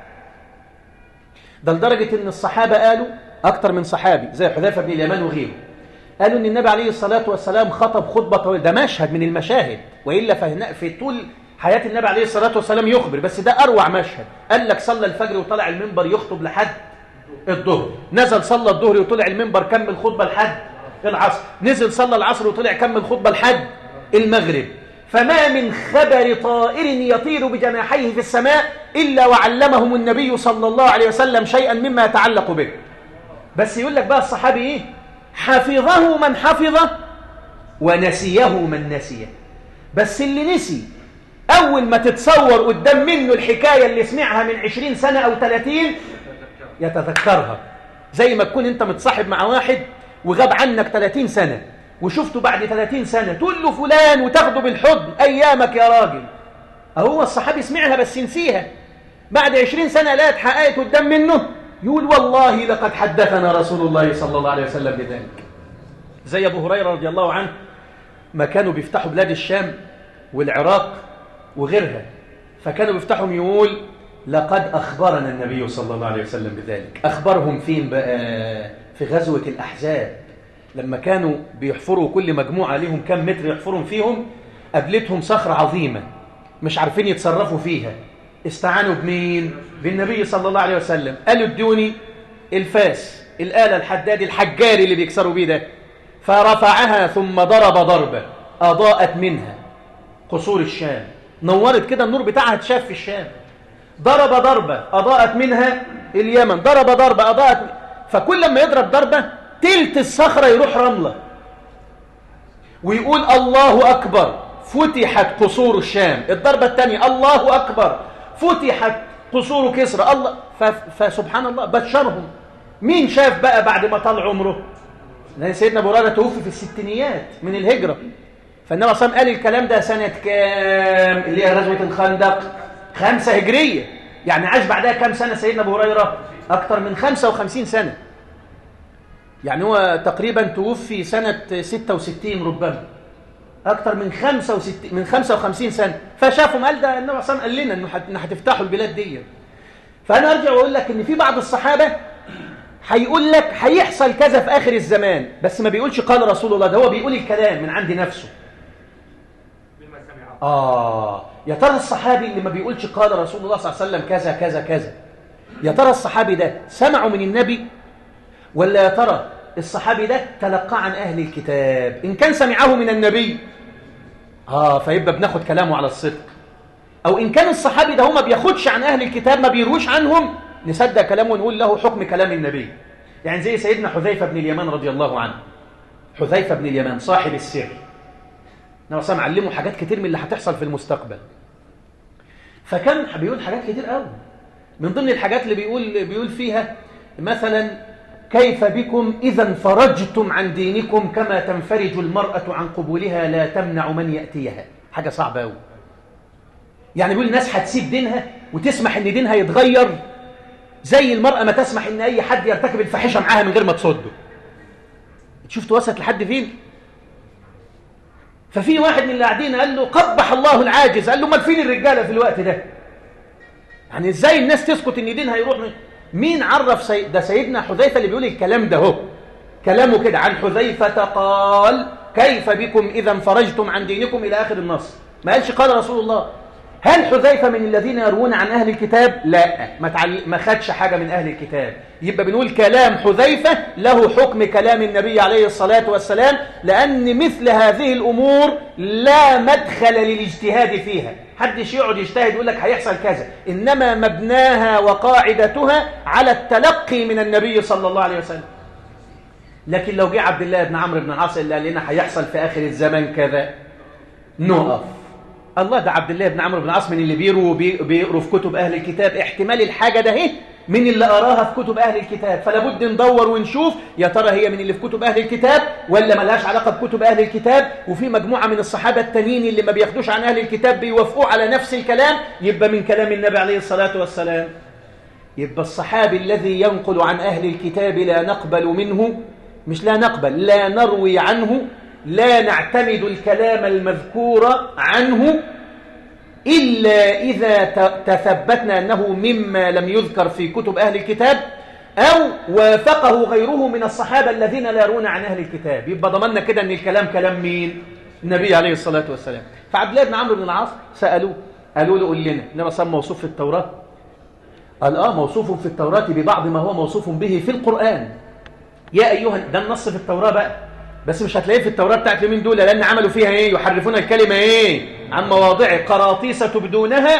ده لدرجة أن الصحابة قالوا أكثر من صحابي زي حذافة بن اليمان وغيره قالوا أن النبي عليه الصلاة والسلام خطب خطبة طويلة ده مشهد من المشاهد وإلا في طول حياة النبي عليه الصلاة والسلام يخبر بس ده أروع مشهد قال لك صلى الفجر وطلع المنبر يخطب لحد الظهر نزل صلى الظهر وطلع المنبر كمل خطبة لحد العصر نزل صلى العصر وطلع كمل خطبة لحد المغرب فما من خبر طائر يطير بجناحيه في السماء إلا وعلمهم النبي صلى الله عليه وسلم شيئا مما يتعلق به بس يقول لك بقى الصحابي إيه حفظه من حفظه ونسيه من نسيه بس اللي نسي أول ما تتصور قدام منه الحكاية اللي سمعها من عشرين سنة أو ثلاثين يتذكرها زي ما تكون أنت متصاحب مع واحد وغاب عنك 30 سنة وشفته بعد 30 سنة تقول له فلان وتاخده بالحضن أيامك يا راجل أهو الصحابي سمعها بس نسيها بعد 20 سنة لا اتحققت قدام منه يقول والله لقد حدثنا رسول الله صلى الله عليه وسلم بذلك زي أبو هريرة رضي الله عنه ما كانوا بيفتحوا بلاد الشام والعراق وغيرها فكانوا بيفتحوا يقول لقد أخبرنا النبي صلى الله عليه وسلم بذلك أخبرهم فين بقى في غزوة الأحزاب لما كانوا بيحفروا كل مجموعة لهم كم متر يحفرون فيهم قابلتهم صخرة عظيمة مش عارفين يتصرفوا فيها استعانوا بمين؟ بالنبي صلى الله عليه وسلم قالوا ادوني الفاس الآلة الحداد الحجاري اللي بيكسروا بيه ده فرفعها ثم ضرب ضربة أضاءت منها قصور الشام نورت كده النور بتاعها اتشاف في الشام ضرب ضربة أضاءت منها اليمن ضرب ضربة أضاءت فكل ما يضرب ضربة تلت الصخرة يروح رملة ويقول الله أكبر فتحت قصور الشام الضربة الثانية الله أكبر فتحت قصور كسرى الله فسبحان الله بشرهم مين شاف بقى بعد ما طال عمره لأن سيدنا أبو هريرة توفي في الستينيات من الهجرة فالنبي صلى الله عليه وسلم قال الكلام ده سنة كام اللي هي غزوة الخندق خمسة هجرية يعني عاش بعدها كام سنة سيدنا أبو هريرة أكثر من 55 سنة يعني هو تقريبا توفي سنة 66 ربما أكثر من 65 من 55 سنة فشافهم قال ده النبي صلى الله عليه وسلم قال لنا إنه هتفتحوا البلاد دي فأنا أرجع وأقول لك إن في بعض الصحابة هيقول لك هيحصل كذا في آخر الزمان بس ما بيقولش قال رسول الله ده هو بيقول الكلام من عند نفسه آه يا ترى الصحابي اللي ما بيقولش قال رسول الله صلى الله عليه وسلم كذا كذا كذا يا ترى الصحابي ده سمعوا من النبي ولا يا ترى الصحابي ده تلقى عن أهل الكتاب إن كان سمعه من النبي آه فيبقى بناخد كلامه على الصدق أو إن كان الصحابي ده هو ما بياخدش عن أهل الكتاب ما بيروش عنهم نصدق كلامه ونقول له حكم كلام النبي يعني زي سيدنا حذيفة بن اليمان رضي الله عنه حذيفة بن اليمان صاحب السر نبي صلى علمه حاجات كتير من اللي هتحصل في المستقبل فكان بيقول حاجات كتير قوي من ضمن الحاجات اللي بيقول بيقول فيها مثلا كيف بكم إذا فرجتم عن دينكم كما تنفرج المرأة عن قبولها لا تمنع من يأتيها حاجة صعبة قوي يعني بيقول الناس هتسيب دينها وتسمح ان دينها يتغير زي المرأة ما تسمح ان اي حد يرتكب الفاحشة معاها من غير ما تصده شفت وصلت لحد فين ففي واحد من اللي قاعدين قال له قبح الله العاجز قال له امال فين الرجاله في الوقت ده يعني ازاي الناس تسكت ان دينها هيروح مين عرف سي... ده سيدنا حذيفه اللي بيقول الكلام ده هو كلامه كده عن حذيفه قال كيف بكم اذا انفرجتم عن دينكم الى اخر النص ما قالش قال رسول الله هل حذيفة من الذين يروون عن أهل الكتاب؟ لا ما, تعل... ما خدش حاجة من أهل الكتاب يبقى بنقول كلام حذيفة له حكم كلام النبي عليه الصلاة والسلام لأن مثل هذه الأمور لا مدخل للاجتهاد فيها حدش يقعد يجتهد يقول لك هيحصل كذا إنما مبناها وقاعدتها على التلقي من النبي صلى الله عليه وسلم لكن لو جه عبد الله بن عمرو بن العاص اللي قال لنا هيحصل في آخر الزمان كذا نقف الله ده عبد الله بن عمرو بن العاص من اللي بيروا بيقروا في كتب أهل الكتاب احتمال الحاجة ده اهي من اللي أراها في كتب أهل الكتاب فلا بد ندور ونشوف يا ترى هي من اللي في كتب أهل الكتاب ولا ملهاش علاقة بكتب أهل الكتاب وفي مجموعة من الصحابة التانيين اللي ما بياخدوش عن أهل الكتاب بيوافقوا على نفس الكلام يبقى من كلام النبي عليه الصلاة والسلام يبقى الصحابي الذي ينقل عن أهل الكتاب لا نقبل منه مش لا نقبل لا نروي عنه لا نعتمد الكلام المذكور عنه إلا إذا تثبتنا أنه مما لم يذكر في كتب أهل الكتاب أو وافقه غيره من الصحابة الذين لا يرون عن أهل الكتاب يبقى ضمننا كده أن الكلام كلام مين؟ النبي عليه الصلاة والسلام فعبد الله بن عمرو بن العاص سألوه قالوا له قل لنا إنما صار موصوف في التوراة قال آه موصوف في التوراة ببعض ما هو موصوف به في القرآن يا أيها ده النص في التوراة بقى بس مش هتلاقيه في التوراة بتاعت اليومين دول لأن عملوا فيها إيه يحرفون الكلمة إيه عن مواضع قراطيس تبدونها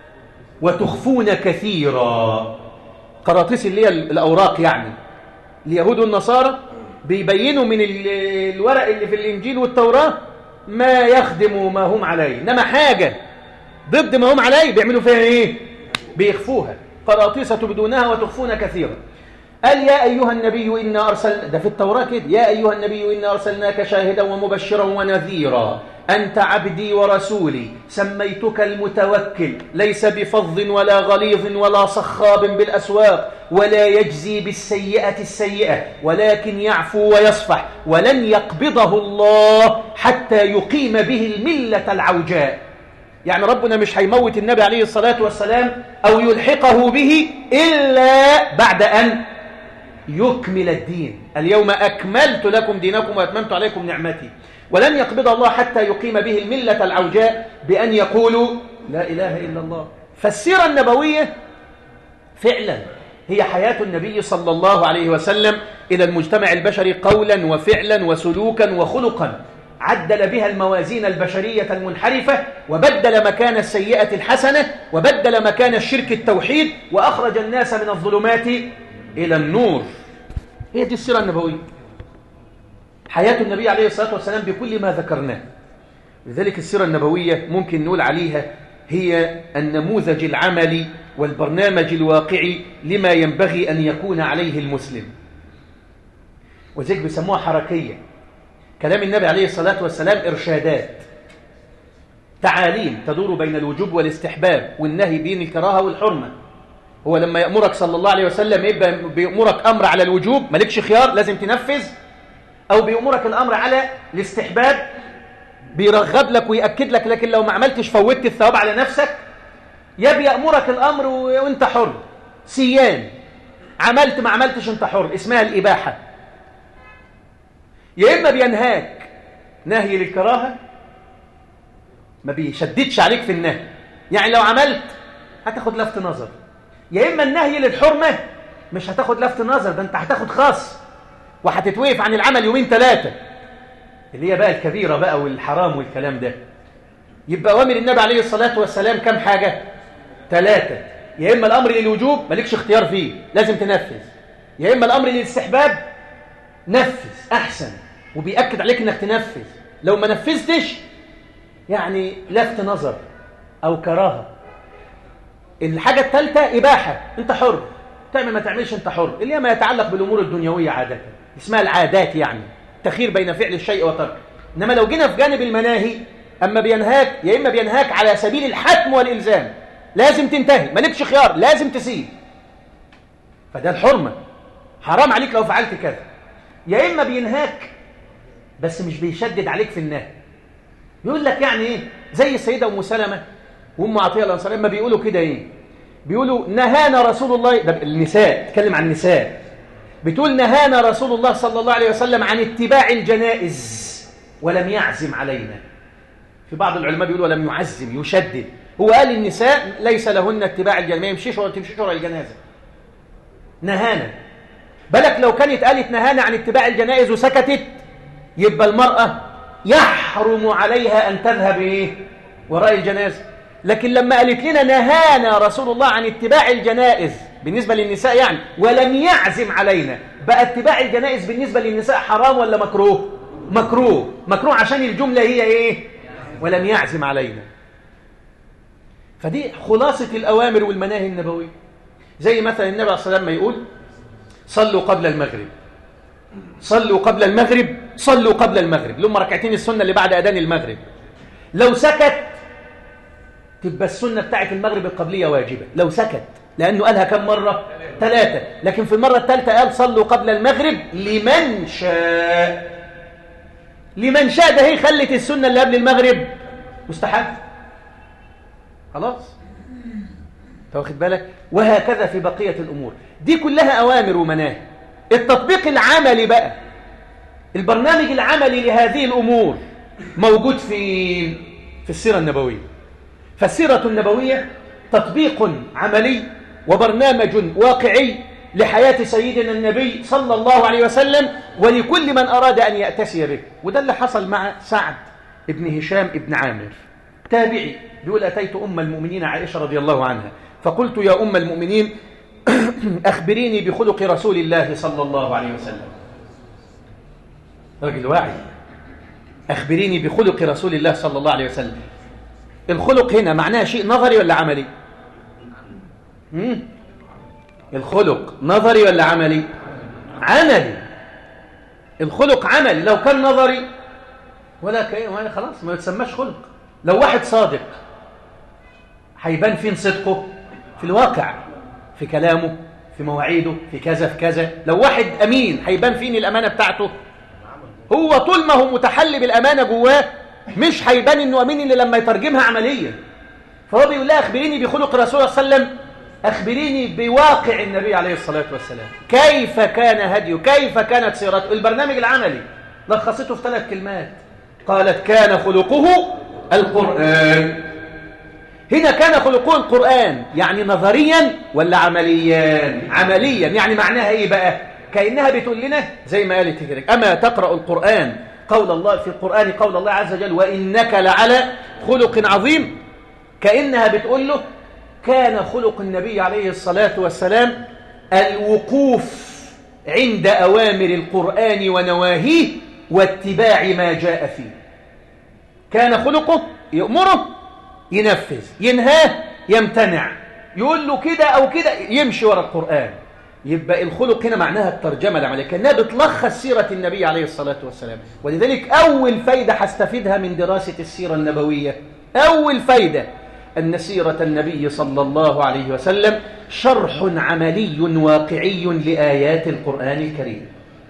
وتخفون كثيرا قراطيس اللي هي الأوراق يعني اليهود والنصارى بيبينوا من الورق اللي في الإنجيل والتوراة ما يخدم ما هم عليه إنما حاجة ضد ما هم عليه بيعملوا فيها إيه بيخفوها قراطيس تبدونها وتخفون كثيرا قال يا أيها النبي إنا أرسلنا ده في التوراة كده يا أيها النبي إنا أرسلناك شاهدا ومبشرا ونذيرا أنت عبدي ورسولي سميتك المتوكل ليس بفظ ولا غليظ ولا صخاب بالأسواق ولا يجزي بالسيئة السيئة ولكن يعفو ويصفح ولن يقبضه الله حتى يقيم به الملة العوجاء يعني ربنا مش هيموت النبي عليه الصلاة والسلام أو يلحقه به إلا بعد أن يكمل الدين اليوم أكملت لكم دينكم وأتممت عليكم نعمتي ولن يقبض الله حتى يقيم به الملة العوجاء بأن يقولوا لا إله إلا الله فالسيرة النبوية فعلا هي حياة النبي صلى الله عليه وسلم إلى المجتمع البشري قولا وفعلا وسلوكا وخلقا عدل بها الموازين البشرية المنحرفة وبدل مكان السيئة الحسنة وبدل مكان الشرك التوحيد وأخرج الناس من الظلمات إلى النور هي دي السيرة النبوية حياة النبي عليه الصلاة والسلام بكل ما ذكرناه لذلك السيرة النبوية ممكن نقول عليها هي النموذج العملي والبرنامج الواقعي لما ينبغي أن يكون عليه المسلم وذلك بيسموها حركية كلام النبي عليه الصلاة والسلام إرشادات تعاليم تدور بين الوجوب والاستحباب والنهي بين الكراهة والحرمة هو لما يأمرك صلى الله عليه وسلم يبقى بيأمرك أمر على الوجوب مالكش خيار لازم تنفذ أو بيأمرك الأمر على الاستحباب بيرغب لك ويأكد لك لكن لو ما عملتش فوتت الثواب على نفسك يا بيأمرك الأمر وانت حر سيان عملت ما عملتش انت حر اسمها الإباحة يا إما بينهاك نهي للكراهة ما بيشددش عليك في النهي يعني لو عملت هتاخد لفت نظر يا إما النهي للحرمة مش هتاخد لفت نظر ده انت هتاخد خاص وهتتوقف عن العمل يومين ثلاثة اللي هي بقى الكبيرة بقى والحرام والكلام ده يبقى أوامر النبي عليه الصلاة والسلام كم حاجة ثلاثة يا إما الأمر للوجوب مالكش اختيار فيه لازم تنفذ يا إما الأمر للاستحباب نفذ أحسن وبيأكد عليك إنك تنفذ لو ما نفذتش يعني لفت نظر أو كراهة الحاجة الثالثة إباحة أنت حر تعمل ما تعملش أنت حر اللي هي ما يتعلق بالأمور الدنيوية عادة اسمها العادات يعني تخير بين فعل الشيء وترك إنما لو جينا في جانب المناهي أما بينهاك يا إما بينهاك على سبيل الحتم والإلزام لازم تنتهي مالكش خيار لازم تسيب فده الحرمة حرام عليك لو فعلت كذا يا إما بينهاك بس مش بيشدد عليك في النهي يقول لك يعني إيه زي السيدة أم سلمة وأم عطية الأنصارية ما بيقولوا كده إيه بيقولوا نهانا رسول الله ده النساء تكلم عن النساء بتقول نهانا رسول الله صلى الله عليه وسلم عن اتباع الجنائز ولم يعزم علينا في بعض العلماء بيقولوا ولم يعزم يشدد هو قال النساء ليس لهن اتباع الجنازة ما يمشيش ولا تمشيش ورا الجنازة نهانا بالك لو كانت قالت نهانا عن اتباع الجنائز وسكتت يبقى المرأة يحرم عليها أن تذهب إيه؟ وراء الجنازة لكن لما قالت لنا نهانا رسول الله عن اتباع الجنائز بالنسبة للنساء يعني ولم يعزم علينا بقى اتباع الجنائز بالنسبة للنساء حرام ولا مكروه مكروه مكروه عشان الجملة هي ايه ولم يعزم علينا فدي خلاصة الأوامر والمناهي النبوية زي مثلا النبي عليه الصلاة والسلام ما يقول صلوا قبل المغرب صلوا قبل المغرب صلوا قبل المغرب لهم ركعتين السنة اللي بعد أذان المغرب لو سكت تبقى السنة بتاعت المغرب القبلية واجبة لو سكت لأنه قالها كم مرة ثلاثة لكن في المرة الثالثة قال صلوا قبل المغرب لمن شاء لمن شاء ده هي خلت السنة اللي قبل المغرب مستحب خلاص واخد بالك وهكذا في بقية الأمور دي كلها أوامر ومناهي التطبيق العملي بقى البرنامج العملي لهذه الأمور موجود في في السيرة النبوية فالسيرة النبوية تطبيق عملي وبرنامج واقعي لحياة سيدنا النبي صلى الله عليه وسلم ولكل من أراد أن يأتسي به وده اللي حصل مع سعد ابن هشام ابن عامر تابعي بيقول أتيت أم المؤمنين عائشة رضي الله عنها فقلت يا أم المؤمنين أخبريني بخلق رسول الله صلى الله عليه وسلم رجل واعي أخبريني بخلق رسول الله صلى الله عليه وسلم الخلق هنا معناه شيء نظري ولا عملي مم؟ الخلق نظري ولا عملي عملي الخلق عملي لو كان نظري ولا كأي خلاص ما يتسماش خلق لو واحد صادق هيبان فين صدقه في الواقع في كلامه في مواعيده في كذا في كذا لو واحد أمين هيبان فين الأمانة بتاعته هو طول ما هو متحلي بالأمانة جواه مش هيبان انه امين الا لما يترجمها عمليا فهو بيقول لها اخبريني بخلق الرسول صلى الله عليه وسلم اخبريني بواقع النبي عليه الصلاه والسلام كيف كان هديه كيف كانت سيرته البرنامج العملي لخصته في ثلاث كلمات قالت كان خلقه القران هنا كان خلقه القران يعني نظريا ولا عمليا عمليا يعني معناها ايه بقى كانها بتقول لنا زي ما قالت كده اما تقرا القران قول الله في القرآن قول الله عز وجل وإنك لعلى خلق عظيم كأنها بتقول له كان خلق النبي عليه الصلاة والسلام الوقوف عند أوامر القرآن ونواهيه واتباع ما جاء فيه كان خلقه يأمره ينفذ ينهاه يمتنع يقول له كده أو كده يمشي ورا القرآن يبقى الخلق هنا معناها الترجمة العملية كأنها بتلخص سيرة النبي عليه الصلاة والسلام ولذلك أول فايدة هستفيدها من دراسة السيرة النبوية أول فايدة أن سيرة النبي صلى الله عليه وسلم شرح عملي واقعي لآيات القرآن الكريم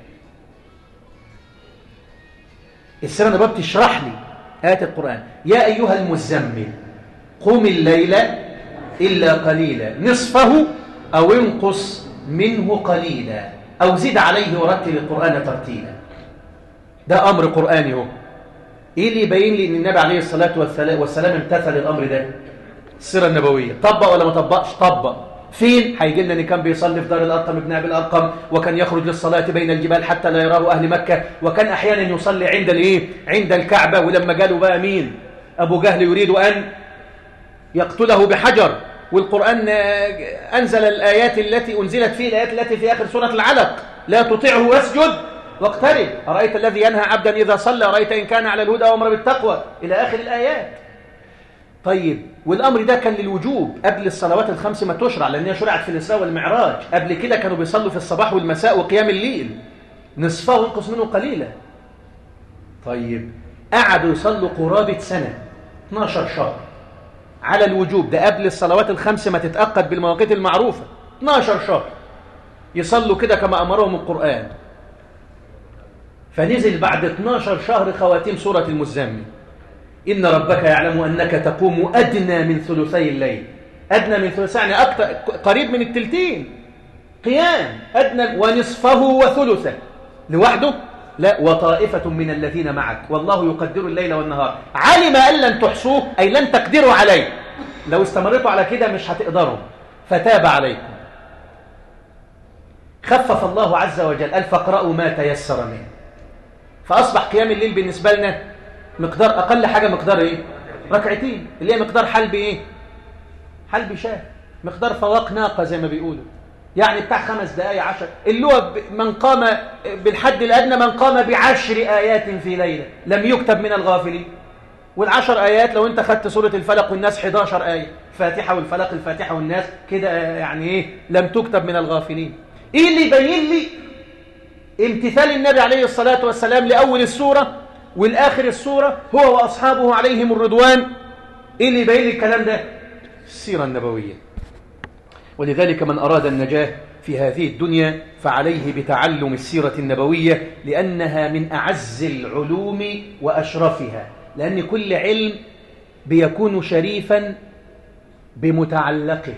السيرة النبوية بتشرح لي آيات القرآن يا أيها المزمل قم الليل إلا قليلا نصفه أو انقص منه قليلا أو زد عليه ورتل القرآن ترتيلا ده أمر قرآني هو إيه اللي يبين لي أن النبي عليه الصلاة والسلام امتثل الأمر ده السيرة النبوية طبق ولا ما طبقش طبق فين هيجي لنا ان كان بيصلي في دار الارقم ابن ابي الارقم وكان يخرج للصلاه بين الجبال حتى لا يراه اهل مكه وكان احيانا يصلي عند الايه عند الكعبه ولما قالوا بقى مين ابو جهل يريد ان يقتله بحجر والقرآن أنزل الآيات التي أنزلت فيه الآيات التي في آخر سورة العلق لا تطيعه واسجد واقترب أرأيت الذي ينهى عبدا إذا صلى أرأيت إن كان على الهدى وأمر بالتقوى إلى آخر الآيات طيب والأمر ده كان للوجوب قبل الصلوات الخمس ما تشرع لأنها شرعت في الإسراء والمعراج قبل كده كانوا بيصلوا في الصباح والمساء وقيام الليل نصفه وانقص منه قليلا طيب قعدوا يصلوا قرابة سنة 12 شهر على الوجوب ده قبل الصلوات الخمس ما تتأقد بالمواقيت المعروفة 12 شهر يصلوا كده كما أمرهم القرآن فنزل بعد 12 شهر خواتيم سورة المزمل إن ربك يعلم أنك تقوم أدنى من ثلثي الليل أدنى من ثلثي يعني أكتر قريب من التلتين قيام أدنى ونصفه وثلثه لوحده لا وطائفة من الذين معك والله يقدر الليل والنهار علم أن لن تحصوه أي لن تقدروا عليه لو استمرتوا على كده مش هتقدروا فتاب عليكم خفف الله عز وجل قال فاقرأوا ما تيسر منه فأصبح قيام الليل بالنسبة لنا مقدار أقل حاجة مقدار إيه؟ ركعتين اللي هي مقدار حلب إيه؟ حلب شاه مقدار فواق ناقة زي ما بيقولوا يعني بتاع خمس دقايق عشر اللي هو من قام بالحد الأدنى من قام بعشر آيات في ليلة لم يكتب من الغافلين والعشر آيات لو أنت خدت سورة الفلق والناس 11 آية فاتحة والفلق الفاتحة والناس كده يعني إيه لم تكتب من الغافلين إيه اللي يبين لي امتثال النبي عليه الصلاة والسلام لأول السورة والآخر السورة هو وأصحابه عليهم الرضوان إيه اللي يبين لي الكلام ده السيرة النبوية ولذلك من أراد النجاة في هذه الدنيا فعليه بتعلم السيرة النبوية لأنها من أعز العلوم وأشرفها لأن كل علم بيكون شريفا بمتعلقه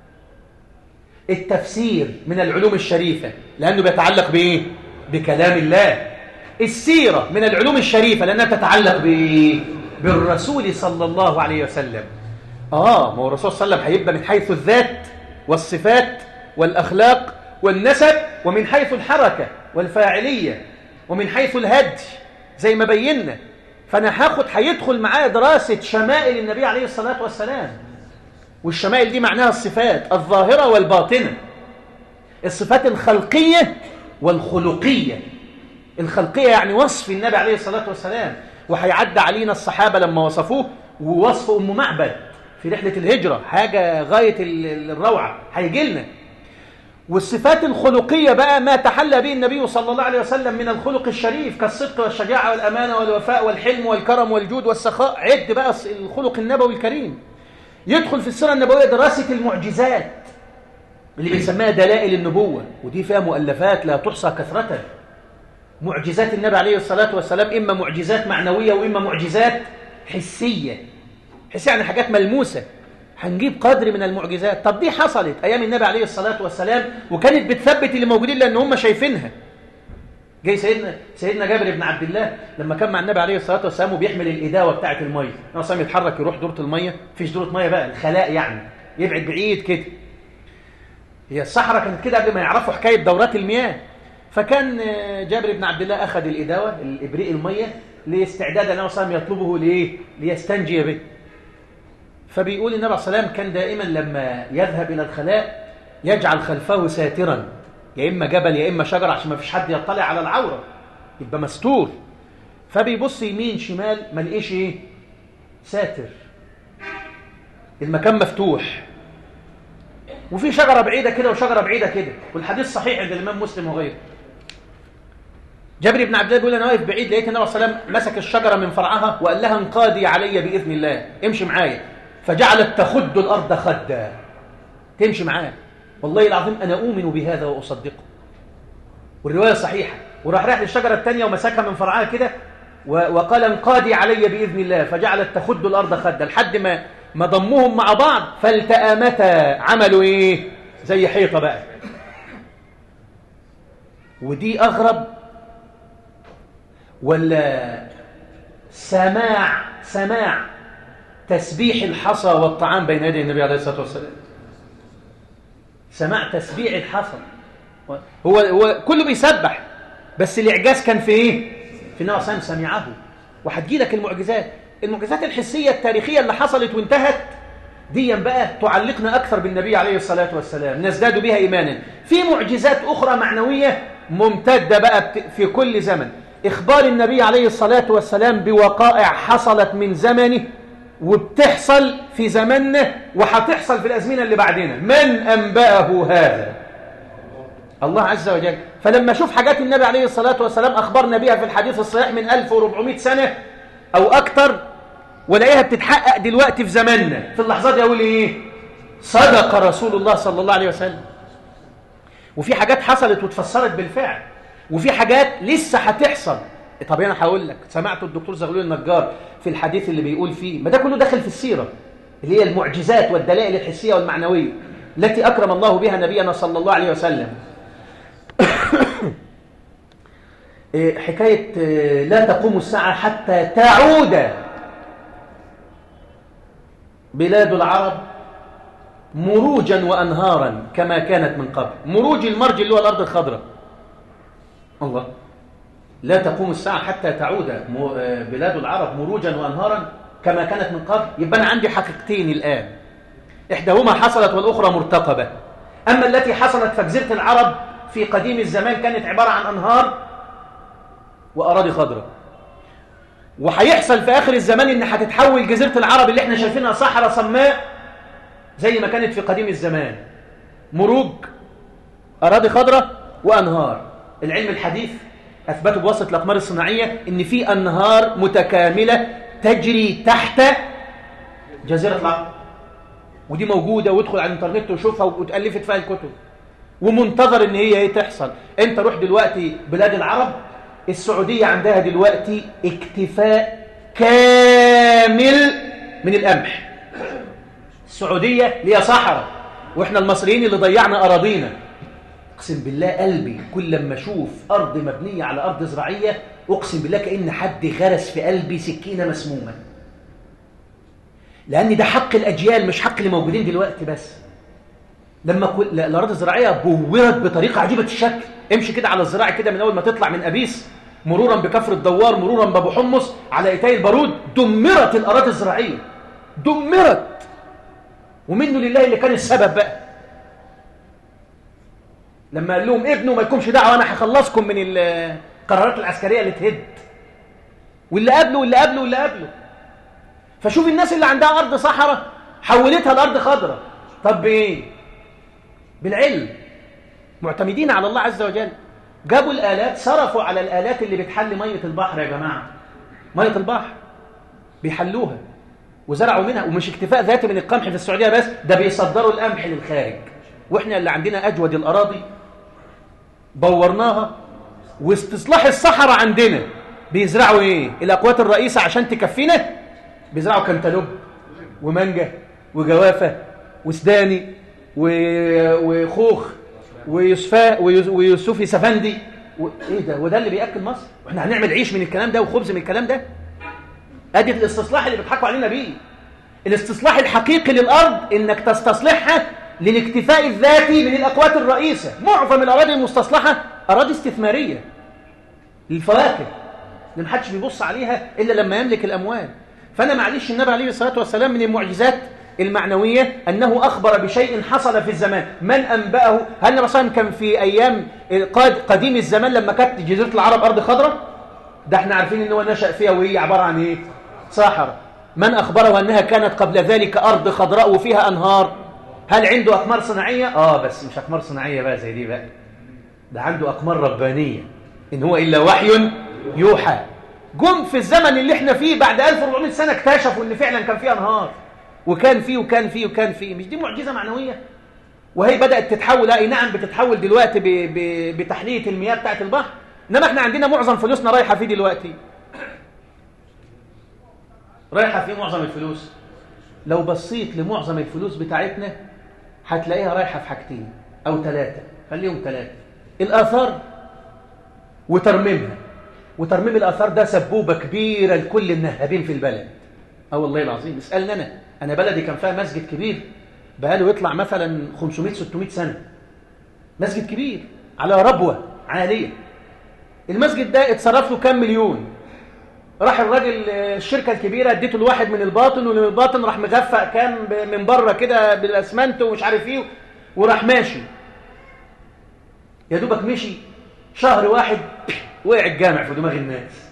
التفسير من العلوم الشريفة لأنه بيتعلق بإيه؟ بكلام الله السيرة من العلوم الشريفة لأنها تتعلق بإيه؟ بالرسول صلى الله عليه وسلم آه ما هو الرسول صلى الله عليه وسلم هيبقى من حيث الذات والصفات والأخلاق والنسب ومن حيث الحركة والفاعلية ومن حيث الهدي زي ما بينا فأنا هاخد هيدخل معايا دراسة شمائل النبي عليه الصلاة والسلام والشمائل دي معناها الصفات الظاهرة والباطنة الصفات الخلقية والخلقية الخلقية يعني وصف النبي عليه الصلاة والسلام وهيعدى علينا الصحابة لما وصفوه ووصف أم معبد في رحلة الهجرة حاجة غاية الروعة هيجي لنا والصفات الخلقية بقى ما تحلى به النبي صلى الله عليه وسلم من الخلق الشريف كالصدق والشجاعة والأمانة والوفاء والحلم والكرم والجود والسخاء عد بقى الخلق النبوي الكريم يدخل في السيرة النبوية دراسة المعجزات اللي بنسميها دلائل النبوة ودي فيها مؤلفات لا تحصى كثرة معجزات النبي عليه الصلاة والسلام إما معجزات معنوية وإما معجزات حسية حسية يعني حاجات ملموسة هنجيب قدر من المعجزات طب دي حصلت أيام النبي عليه الصلاة والسلام وكانت بتثبت اللي موجودين لأن هم شايفينها جاي سيدنا سيدنا جابر بن عبد الله لما كان مع النبي عليه الصلاه والسلام وبيحمل الاداوه بتاعه الميه النبي صلى يتحرك يروح دوره الميه مفيش دوره ميه بقى الخلاء يعني يبعد بعيد كده هي الصحراء كانت كده قبل ما يعرفوا حكايه دورات المياه فكان جابر بن عبد الله اخذ الاداوه الابريق الميه لاستعداد النبي صلى الله عليه وسلم يطلبه ليه ليستنجي به فبيقول النبي صلى الله عليه وسلم كان دائما لما يذهب الى الخلاء يجعل خلفه ساترا يا إما جبل يا إما شجر عشان ما فيش حد يطلع على العورة يبقى مستور فبيبص يمين شمال ما لقيش إيه ساتر المكان مفتوح وفي شجرة بعيدة كده وشجرة بعيدة كده والحديث صحيح عند الإمام مسلم وغيره جابر بن عبد الله بيقول أنا واقف بعيد لقيت النبي صلى الله عليه وسلم مسك الشجرة من فرعها وقال لها انقادي علي بإذن الله امشي معايا فجعلت تخد الأرض خدا تمشي معاه والله العظيم أنا أؤمن بهذا وأصدقه والرواية صحيحة وراح راح للشجرة الثانية ومسكها من فرعها كده وقال انقادي علي بإذن الله فجعلت تخد الأرض خدا لحد ما ما ضموهم مع بعض فالتآمتا عملوا إيه زي حيطة بقى ودي أغرب ولا سماع سماع تسبيح الحصى والطعام بين يدي النبي عليه الصلاة والسلام سماع تسبيع الحصى هو هو كله بيسبح بس الاعجاز كان في ايه في النبي صلى الله عليه سمعه وهتجي لك المعجزات المعجزات الحسيه التاريخيه اللي حصلت وانتهت ديا بقى تعلقنا اكثر بالنبي عليه الصلاه والسلام نزداد بها ايمانا في معجزات اخرى معنويه ممتده بقى في كل زمن اخبار النبي عليه الصلاه والسلام بوقائع حصلت من زمنه وبتحصل في زماننا وهتحصل في الأزمنة اللي بعدنا من أنبأه هذا الله عز وجل فلما أشوف حاجات النبي عليه الصلاة والسلام أخبرنا بها في الحديث الصحيح من 1400 سنة أو أكتر ولاقيها بتتحقق دلوقتي في زماننا في اللحظات دي أقول إيه صدق رسول الله صلى الله عليه وسلم وفي حاجات حصلت وتفسرت بالفعل وفي حاجات لسه هتحصل طب انا هقول لك سمعت الدكتور زغلول النجار في الحديث اللي بيقول فيه ما ده كله داخل في السيره اللي هي المعجزات والدلائل الحسيه والمعنويه التي اكرم الله بها نبينا صلى الله عليه وسلم حكايه لا تقوم الساعه حتى تعود بلاد العرب مروجا وأنهارا كما كانت من قبل مروج المرج اللي هو الأرض الخضراء الله لا تقوم الساعة حتى تعود بلاد العرب مروجا وأنهارا كما كانت من قبل يبقى أنا عندي حقيقتين الآن إحداهما حصلت والأخرى مرتقبة أما التي حصلت فجزيرة العرب في قديم الزمان كانت عبارة عن أنهار وأراضي خضراء وهيحصل في آخر الزمان إن هتتحول جزيرة العرب اللي احنا شايفينها صحراء صماء زي ما كانت في قديم الزمان مروج أراضي خضراء وأنهار العلم الحديث أثبتوا بواسطة الأقمار الصناعية إن في أنهار متكاملة تجري تحت جزيرة العرب ودي موجودة وادخل على الانترنت وشوفها وتألفت فيها الكتب ومنتظر ان هي ايه تحصل انت روح دلوقتي بلاد العرب السعودية عندها دلوقتي اكتفاء كامل من القمح السعودية اللي هي صحراء واحنا المصريين اللي ضيعنا اراضينا اقسم بالله قلبي كل لما اشوف ارض مبنية على ارض زراعية اقسم بالله كأن حد غرس في قلبي سكينة مسمومة لان ده حق الاجيال مش حق اللي موجودين دلوقتي بس لما كل... الاراضي الزراعيه بورت بطريقه عجيبه الشكل امشي كده على الزراعه كده من اول ما تطلع من ابيس مرورا بكفر الدوار مرورا بابو حمص على ايتاي البارود دمرت الاراضي الزراعيه دمرت ومنه لله اللي كان السبب بقى لما قال لهم ابنوا ما لكمش دعوه انا هخلصكم من القرارات العسكريه اللي تهد واللي قبله واللي قبله واللي قبله فشوف الناس اللي عندها ارض صحراء حولتها لارض خضراء طب بايه بالعلم معتمدين على الله عز وجل جابوا الآلات صرفوا على الآلات اللي بتحل مية البحر يا جماعة مية البحر بيحلوها وزرعوا منها ومش اكتفاء ذاتي من القمح في السعودية بس ده بيصدروا القمح للخارج واحنا اللي عندنا أجود الأراضي بورناها واستصلاح الصحراء عندنا بيزرعوا ايه الأقوات الرئيسة عشان تكفينا بيزرعوا كنتالوب ومانجا وجوافة وسداني وخوخ ويوسفاء ويوسفي سفندي و... ايه ده وده اللي بياكل مصر واحنا هنعمل عيش من الكلام ده وخبز من الكلام ده ادي الاستصلاح اللي بيضحكوا علينا بيه الاستصلاح الحقيقي للارض انك تستصلحها للاكتفاء الذاتي من الاقوات الرئيسه معظم الاراضي المستصلحه اراضي استثماريه للفواكه اللي محدش بيبص عليها الا لما يملك الاموال فانا معلش النبي عليه الصلاه والسلام من المعجزات المعنوية أنه أخبر بشيء حصل في الزمان من أنبأه هل النبي صلى كان في أيام قديم الزمان لما كانت جزيرة العرب أرض خضراء ده احنا عارفين أنه نشأ فيها وهي عبارة عن إيه صحراء من أخبره أنها كانت قبل ذلك أرض خضراء وفيها أنهار هل عنده أقمار صناعية آه بس مش أقمار صناعية بقى زي دي بقى ده عنده أقمار ربانية إن هو إلا وحي يوحى جم في الزمن اللي احنا فيه بعد 1400 سنة اكتشفوا ان فعلا كان فيه انهار وكان فيه وكان فيه وكان فيه مش دي معجزة معنوية وهي بدأت تتحول اي نعم بتتحول دلوقتي ب... ب... بتحلية المياه بتاعت البحر انما احنا عندنا معظم فلوسنا رايحة فيه دلوقتي رايحة فيه معظم الفلوس لو بصيت لمعظم الفلوس بتاعتنا هتلاقيها رايحة في حاجتين او ثلاثة خليهم ثلاثة الآثار وترميمها وترميم الآثار ده سبوبة كبيرة لكل النهابين في البلد اه والله العظيم اسألني أنا أنا بلدي كان فيها مسجد كبير بقاله يطلع مثلا 500-600 سنة مسجد كبير على ربوة عالية المسجد ده اتصرف له كام مليون راح الراجل الشركة الكبيرة اديته الواحد من الباطن ومن الباطن راح مغفق كام من بره كده بالاسمنت ومش عارف ايه وراح ماشي يا دوبك مشي شهر واحد وقع الجامع في دماغ الناس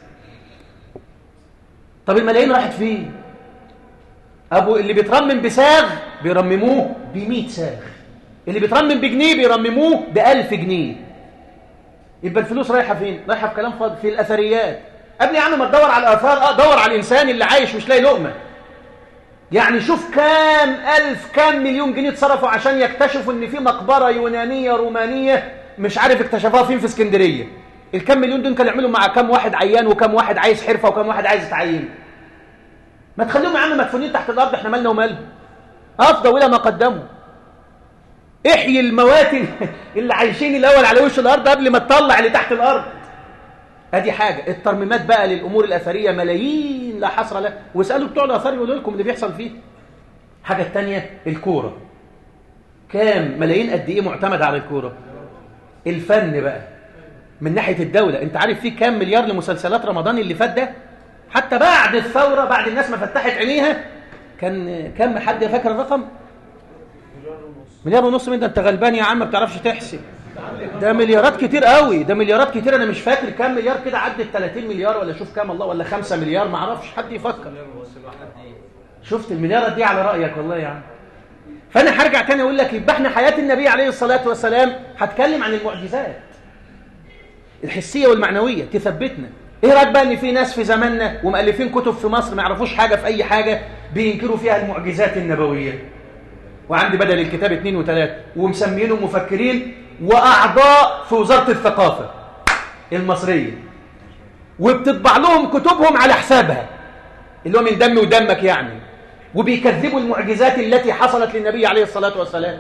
طب الملايين راحت فين ابو اللي بيترمم بساغ بيرمموه ب ساغ اللي بيترمم بجنيه بيرمموه ب1000 جنيه يبقى الفلوس رايحه فين رايحه في كلام فاضي في الاثريات قبل يا عم ما تدور على الاثار اه دور على الانسان اللي عايش مش لاقي لقمه يعني شوف كام ألف كام مليون جنيه اتصرفوا عشان يكتشفوا ان في مقبره يونانيه رومانيه مش عارف اكتشفوها فين في اسكندريه الكام مليون دول كانوا يعملوا مع كام واحد عيان وكام واحد عايز حرفه وكام واحد عايز يتعين ما تخليهم يا عم مدفونين تحت الارض احنا مالنا ومالهم افضوا الى ما قدموا احيي الموات اللي عايشين الاول على وش الارض قبل ما تطلع اللي تحت الارض ادي حاجه الترميمات بقى للامور الاثريه ملايين لا حصر لها واسالوا بتوع الاثار يقولوا لكم اللي بيحصل فيه حاجة التانية الكورة كام ملايين قد ايه معتمد على الكورة الفن بقى من ناحية الدولة انت عارف في كام مليار لمسلسلات رمضان اللي فات ده حتى بعد الثورة بعد الناس ما فتحت عينيها كان كم حد فاكر الرقم مليار ونص من ده انت غلبان يا عم ما بتعرفش تحسب ده مليارات كتير قوي ده مليارات كتير انا مش فاكر كام مليار كده عدت 30 مليار ولا شوف كام الله ولا 5 مليار ما اعرفش حد يفكر شفت المليارات دي على رايك والله يا عم فانا هرجع تاني اقول لك يبقى احنا حياه النبي عليه الصلاه والسلام هتكلم عن المعجزات الحسيه والمعنويه تثبتنا ايه رايك بقى ان في ناس في زماننا ومؤلفين كتب في مصر ما يعرفوش حاجه في اي حاجه بينكروا فيها المعجزات النبويه وعندي بدل الكتاب اثنين وثلاثه ومسمينهم مفكرين واعضاء في وزاره الثقافه المصريه وبتطبع لهم كتبهم على حسابها اللي هو من دم ودمك يعني وبيكذبوا المعجزات التي حصلت للنبي عليه الصلاه والسلام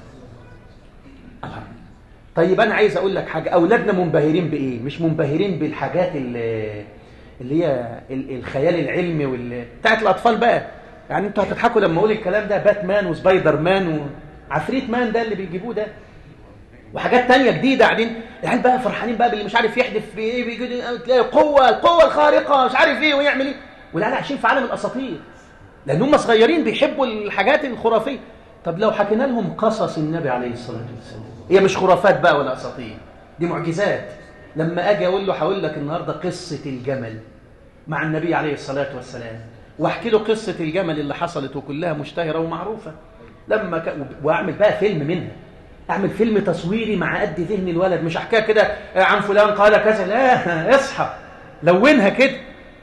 طيب انا عايز اقول لك حاجه اولادنا منبهرين بايه مش منبهرين بالحاجات اللي, اللي هي الخيال العلمي وال بتاعت الاطفال بقى يعني انتوا هتضحكوا لما اقول الكلام ده باتمان وسبايدر مان وعفريت مان ده اللي بيجيبوه ده وحاجات تانية جديدة قاعدين العيال بقى فرحانين بقى باللي مش عارف يحدف بايه بيجي تلاقي قوة القوة الخارقة مش عارف ايه ويعمل ايه والعيال عايشين في عالم الاساطير لان هم صغيرين بيحبوا الحاجات الخرافية طب لو حكينا لهم قصص النبي عليه الصلاة والسلام هي مش خرافات بقى ولا اساطير دي معجزات لما اجي اقول له هقول لك النهارده قصة الجمل مع النبي عليه الصلاة والسلام واحكي له قصة الجمل اللي حصلت وكلها مشتهرة ومعروفة لما ك... واعمل بقى فيلم منها اعمل فيلم تصويري مع قد ذهن الولد مش احكيها كده عن فلان قال كذا لا اصحى لونها كده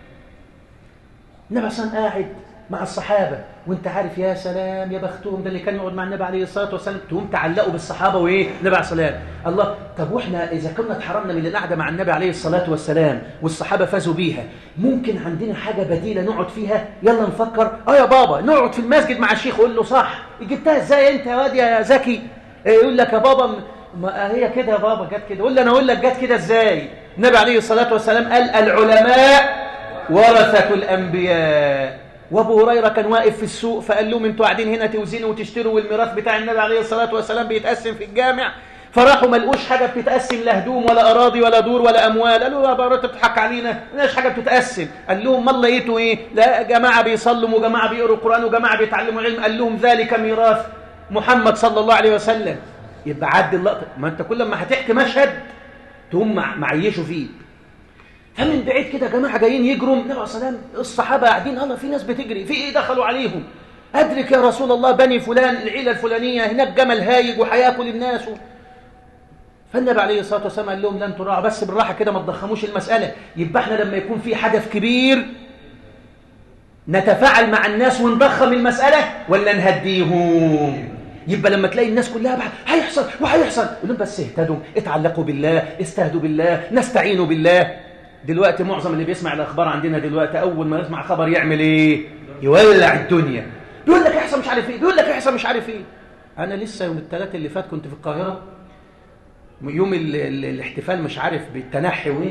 النبي صلى قاعد مع الصحابة وانت عارف يا سلام يا بختهم ده اللي كان يقعد مع النبي عليه الصلاة والسلام تقوم تعلقوا بالصحابة وايه النبي عليه الصلاة الله طب واحنا اذا كنا اتحرمنا من القعدة مع النبي عليه الصلاة والسلام والصحابة فازوا بيها ممكن عندنا حاجة بديلة نقعد فيها يلا نفكر اه يا بابا نقعد في المسجد مع الشيخ قول له صح جبتها ازاي انت يا واد يا زكي يقول لك يا بابا ما هي كده يا بابا جت كده قول لي انا اقول لك جت كده ازاي النبي عليه الصلاة والسلام قال العلماء ورثة الأنبياء وابو هريره كان واقف في السوق فقال لهم انتوا قاعدين هنا توزنوا وتشتروا والميراث بتاع النبي عليه الصلاه والسلام بيتقسم في الجامع فراحوا ما لقوش حاجه بتتقسم لا هدوم ولا اراضي ولا دور ولا اموال قالوا يا ابو هريره بتضحك علينا ما لقاش حاجه بتتقسم قال لهم ما لقيتوا ايه لا جماعه بيصلوا وجماعه بيقروا القران وجماعه بيتعلموا علم قال لهم ذلك ميراث محمد صلى الله عليه وسلم يبقى عد اللقطه ما انت كل ما هتحكي مشهد تقوم معيشه فيه فمن بعيد كده جماعة جايين يجروا النبي عليه الصلاة والسلام الصحابة قاعدين الله في ناس بتجري في ايه دخلوا عليهم أدرك يا رسول الله بني فلان العيلة الفلانية هناك جمل هايج وهياكل الناس و... فالنبي عليه الصلاة والسلام قال لهم لن تراعوا بس بالراحة كده ما تضخموش المسألة يبقى احنا لما يكون في حدث كبير نتفاعل مع الناس ونضخم المسألة ولا نهديهم يبقى لما تلاقي الناس كلها بقى هيحصل وهيحصل قول لهم بس اهتدوا اتعلقوا بالله استهدوا بالله نستعينوا بالله دلوقتي معظم اللي بيسمع الأخبار عندنا دلوقتي أول ما يسمع خبر يعمل إيه يولع الدنيا بيقول لك يحصل مش عارف إيه بيقول لك يحصل مش عارف إيه أنا لسه يوم الثلاث اللي فات كنت في القاهرة يوم ال ال الاحتفال مش عارف بالتنحي وإيه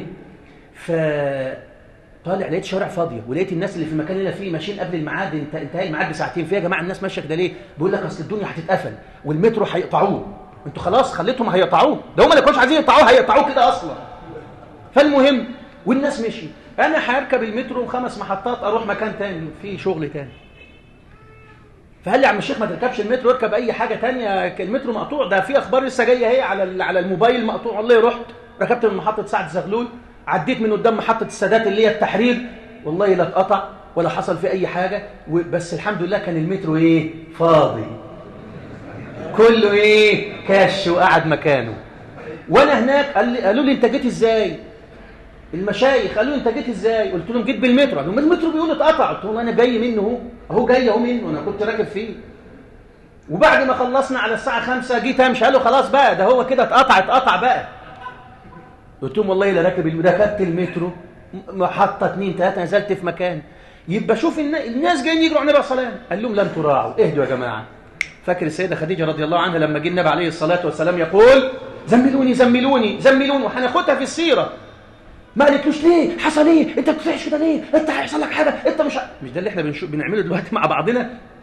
فطالع لقيت شارع فاضية ولقيت الناس اللي في المكان اللي فيه ماشيين قبل الميعاد انت انتهى الميعاد بساعتين فيها يا جماعة الناس ماشية كده ليه بيقول لك أصل الدنيا هتتقفل والمترو هيقطعوه انتوا خلاص خليتهم هيقطعوه ده هم اللي كانوش عايزين يقطعوه هيقطعوه كده أصلا فالمهم والناس مشي انا هركب المترو خمس محطات اروح مكان تاني في شغل تاني فقال لي يا عم الشيخ ما تركبش المترو اركب اي حاجه تانية المترو مقطوع ده في اخبار لسه جايه اهي على على الموبايل مقطوع والله رحت ركبت من محطه سعد زغلول عديت من قدام محطه السادات اللي هي التحرير والله لا اتقطع ولا حصل فيه اي حاجه بس الحمد لله كان المترو ايه فاضي كله ايه كاش وقعد مكانه وانا هناك قال لي قالوا لي انت جيت ازاي المشايخ قالوا انت جيت ازاي قلت لهم جيت بالمترو قالوا المترو بيقول اتقطع قلت لهم انا جاي منه اهو اهو جاي اهو منه انا كنت راكب فيه وبعد ما خلصنا على الساعه 5 جيت امشي قالوا خلاص بقى ده هو كده اتقطع اتقطع بقى قلت لهم والله لا راكب ركبت المترو محطه 2 3 نزلت في مكان يبقى شوف الناس جايين يجروا على النبي صلى الله عليه وسلم قال لهم لن تراعوا اهدوا يا جماعه فاكر السيده خديجه رضي الله عنها لما جه النبي عليه الصلاه والسلام يقول زملوني زملوني زملوني وهناخدها في السيره ما قالتلوش ليه حصل ايه انت بتفعش كده ليه انت هيحصل لك حاجه انت مش مش ده اللي احنا بنشوف بنعمله دلوقتي مع بعضنا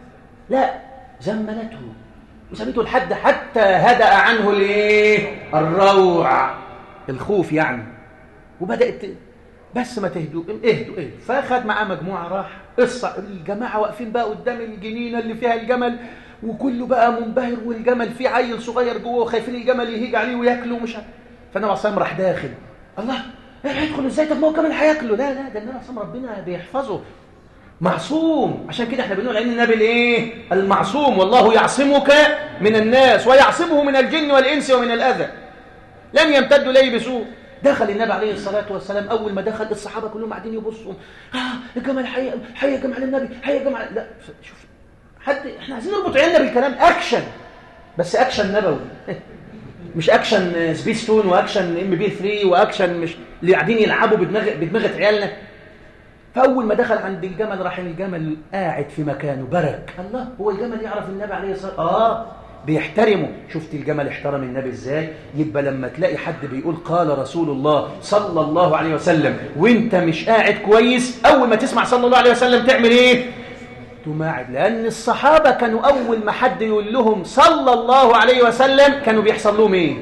لا زملته وسابته لحد حتى هدأ عنه الايه الروع الخوف يعني وبدأت بس ما تهدوا اهدوا اهدوا فاخد معاه مجموعة راح قصة الجماعة واقفين بقى قدام الجنينة اللي فيها الجمل وكله بقى منبهر والجمل فيه عيل صغير جوه وخايفين الجمل يهيج عليه وياكله ومش عارف فالنبي عليه الصلاه راح داخل الله هيدخل ازاي طب ما هو كمان هياكله لا لا ده النبي عليه ربنا بيحفظه معصوم عشان كده احنا بنقول عن النبي الايه المعصوم والله يعصمك من الناس ويعصمه من الجن والانس ومن الاذى لن يمتد اليه بسوء دخل النبي عليه الصلاة والسلام أول ما دخل الصحابة كلهم قاعدين يبصوا آه الجمل حي حي جمع النبي حي جمع لا شوف حد احنا عايزين نربط عيالنا بالكلام اكشن بس اكشن نبوي مش اكشن سبيس تون واكشن ام بي 3 واكشن مش اللي قاعدين يلعبوا بدماغ بدماغه عيالنا فاول ما دخل عند الجمل راح الجمل قاعد في مكانه برك الله هو الجمل يعرف النبي عليه الصلاه اه بيحترمه شفت الجمل احترم النبي ازاي يبقى لما تلاقي حد بيقول قال رسول الله صلى الله عليه وسلم وانت مش قاعد كويس اول ما تسمع صلى الله عليه وسلم تعمل ايه تماعد لأن الصحابة كانوا أول ما حد يقول لهم صلى الله عليه وسلم كانوا بيحصل لهم إيه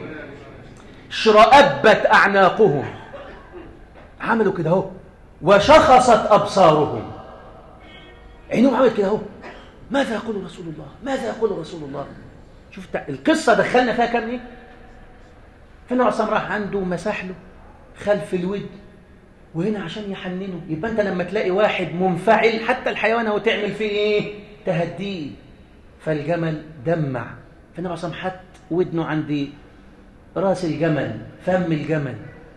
شرأبت أعناقهم عملوا كده اهو وشخصت أبصارهم عينهم عملت كده اهو ماذا يقول رسول الله ماذا يقول رسول الله شوف القصة دخلنا فيها كم ايه فالنبي صلى راح عنده مسح له خلف الود وهنا عشان يحننه يبقى انت لما تلاقي واحد منفعل حتى الحيوان هو تعمل فيه ايه تهديه فالجمل دمع فالنبي صلى حط ودنه عند راس الجمل فم الجمل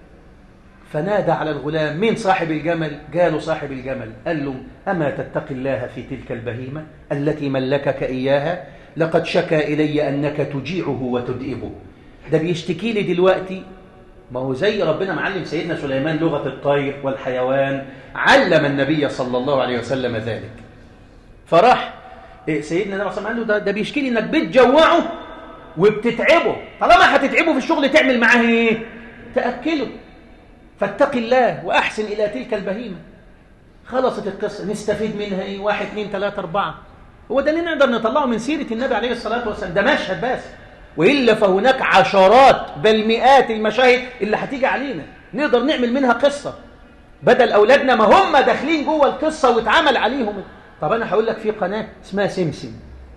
فنادى على الغلام مين صاحب الجمل قالوا صاحب الجمل قال له أما تتقي الله في تلك البهيمة التي ملكك إياها لقد شكى إلي أنك تجيعه وتدئبه ده بيشتكي لي دلوقتي ما هو زي ربنا معلم سيدنا سليمان لغة الطير والحيوان علم النبي صلى الله عليه وسلم ذلك فراح إيه، سيدنا النبي صلى الله عليه وسلم قال له ده, ده بيشكي لي انك بتجوعه وبتتعبه طالما هتتعبه في الشغل تعمل معاه ايه تاكله فاتق الله واحسن الى تلك البهيمه خلصت القصه نستفيد منها ايه واحد اثنين ثلاثه اربعه هو ده اللي نقدر نطلعه من سيره النبي عليه الصلاه والسلام ده مشهد بس وإلا فهناك عشرات بل مئات المشاهد اللي هتيجي علينا نقدر نعمل منها قصة بدل أولادنا ما هم داخلين جوه القصة واتعمل عليهم طب أنا هقول لك في قناة اسمها سمسم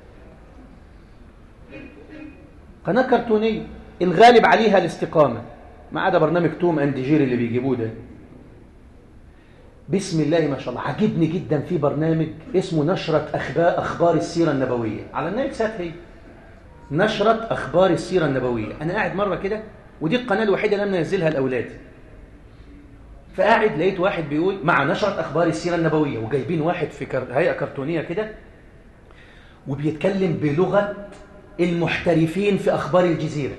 قناة كرتونية الغالب عليها الاستقامة ما عدا برنامج توم أند جيري اللي بيجيبوه ده بسم الله ما شاء الله عجبني جدا في برنامج اسمه نشرة أخبار, أخبار السيرة النبوية على النايل سات هي نشرة أخبار السيرة النبوية أنا قاعد مرة كده ودي القناة الوحيدة اللي أنا منزلها لأولادي فقاعد لقيت واحد بيقول مع نشرة أخبار السيرة النبوية وجايبين واحد في كر... هيئة كرتونية كده وبيتكلم بلغة المحترفين في أخبار الجزيرة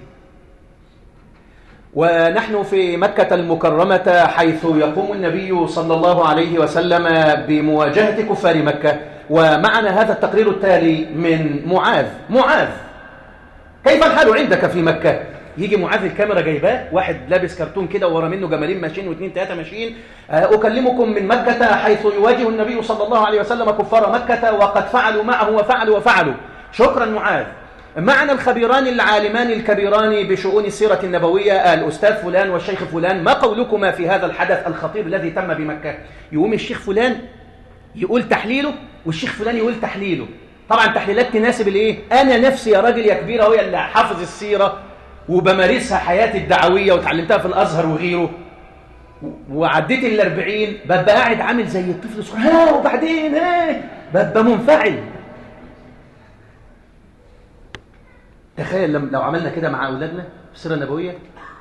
ونحن في مكة المكرمة حيث يقوم النبي صلى الله عليه وسلم بمواجهة كفار مكة ومعنا هذا التقرير التالي من معاذ معاذ كيف الحال عندك في مكة يجي معاذ الكاميرا جايباه واحد لابس كرتون كده ورا منه جمالين ماشيين واثنين ثلاثه ماشيين آه، اكلمكم من مكه حيث يواجه النبي صلى الله عليه وسلم كفار مكه وقد فعلوا معه وفعلوا وفعلوا شكرا معاذ معنا الخبيران العالمان الكبيران بشؤون السيرة النبوية الأستاذ فلان والشيخ فلان ما قولكما في هذا الحدث الخطير الذي تم بمكة يقوم الشيخ فلان يقول تحليله والشيخ فلان يقول تحليله طبعا تحليلات تناسب الايه انا نفسي يا راجل يا كبير اهو اللي حافظ السيره وبمارسها حياتي الدعويه وتعلمتها في الازهر وغيره وعديت ال 40 ببقى قاعد عامل زي الطفل الصغير ها وبعدين ها ببقى منفعل تخيل لو عملنا كده مع اولادنا في السيره النبويه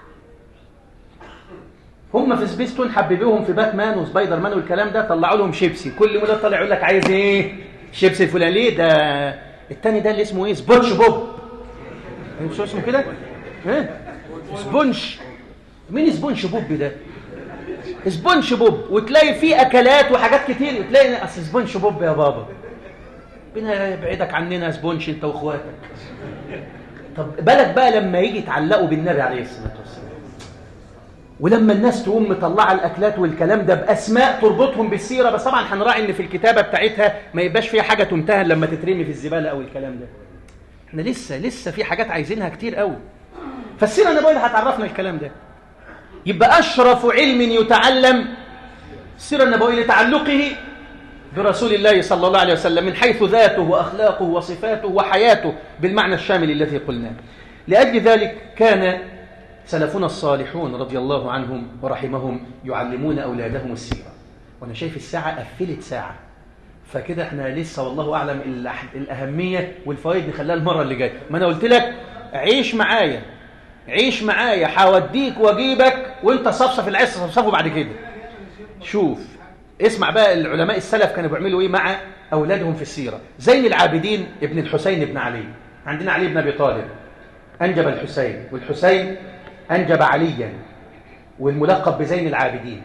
هم في سبيستون حببوهم في باتمان وسبايدر مان والكلام ده طلعوا لهم شيبسي كل مولد طلع يقول لك عايز ايه الشيبس الفلاني ليه ده التاني ده اللي اسمه ايه سبونج بوب شو اسمه كده ها سبونج مين سبونج بوب ده سبونج بوب وتلاقي فيه اكلات وحاجات كتير وتلاقي اصل سبونج بوب يا بابا ربنا يبعدك عننا سبونج انت واخواتك طب بالك بقى لما يجي يتعلقوا بالنبي عليه الصلاه والسلام ولما الناس تقوم مطلعه الاكلات والكلام ده باسماء تربطهم بالسيره بس طبعا هنراعي ان في الكتابه بتاعتها ما يبقاش فيها حاجه تنتهى لما تترمي في الزباله او الكلام ده احنا لسه لسه في حاجات عايزينها كتير قوي فالسيره النبويه هتعرفنا الكلام ده يبقى اشرف علم يتعلم السيره النبويه لتعلقه برسول الله صلى الله عليه وسلم من حيث ذاته واخلاقه وصفاته وحياته بالمعنى الشامل الذي قلناه لاجل ذلك كان سلفنا الصالحون رضي الله عنهم ورحمهم يعلمون أولادهم السيرة وأنا شايف الساعة قفلت ساعة فكده احنا لسه والله أعلم الأهمية والفوائد نخليها المرة اللي جاية ما أنا قلت لك عيش معايا عيش معايا هوديك واجيبك وانت صفصف العيش صفصفه بعد كده شوف اسمع بقى العلماء السلف كانوا بيعملوا ايه مع اولادهم في السيره زين العابدين ابن الحسين بن علي عندنا علي بن ابي طالب انجب الحسين والحسين أنجب عليا والملقب بزين العابدين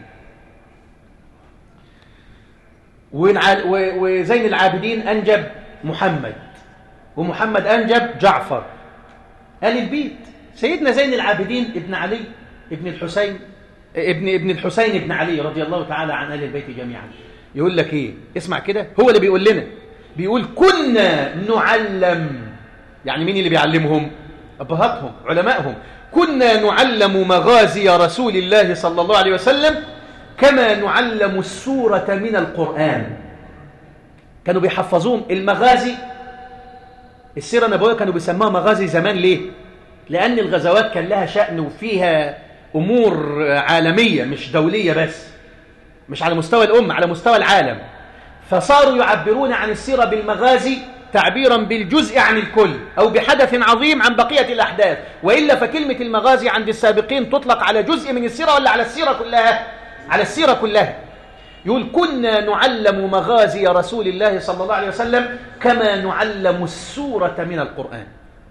وزين العابدين أنجب محمد ومحمد أنجب جعفر آل البيت سيدنا زين العابدين ابن علي ابن الحسين ابن ابن الحسين ابن علي رضي الله تعالى عن آل البيت جميعا يقول لك ايه اسمع كده هو اللي بيقول لنا بيقول كنا نعلم يعني مين اللي بيعلمهم ابهاتهم علمائهم كنا نعلم مغازي رسول الله صلى الله عليه وسلم كما نعلم السورة من القرآن كانوا بيحفظوهم المغازي السيرة النبوية كانوا بيسموها مغازي زمان ليه؟ لأن الغزوات كان لها شأن وفيها أمور عالمية مش دولية بس مش على مستوى الأمة على مستوى العالم فصاروا يعبرون عن السيرة بالمغازي تعبيرا بالجزء عن الكل أو بحدث عظيم عن بقية الأحداث وإلا فكلمة المغازي عند السابقين تطلق على جزء من السيرة ولا على السيرة كلها على السيرة كلها يقول كنا نعلم مغازي رسول الله صلى الله عليه وسلم كما نعلم السورة من القرآن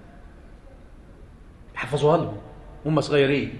حفظوها لهم هم صغيرين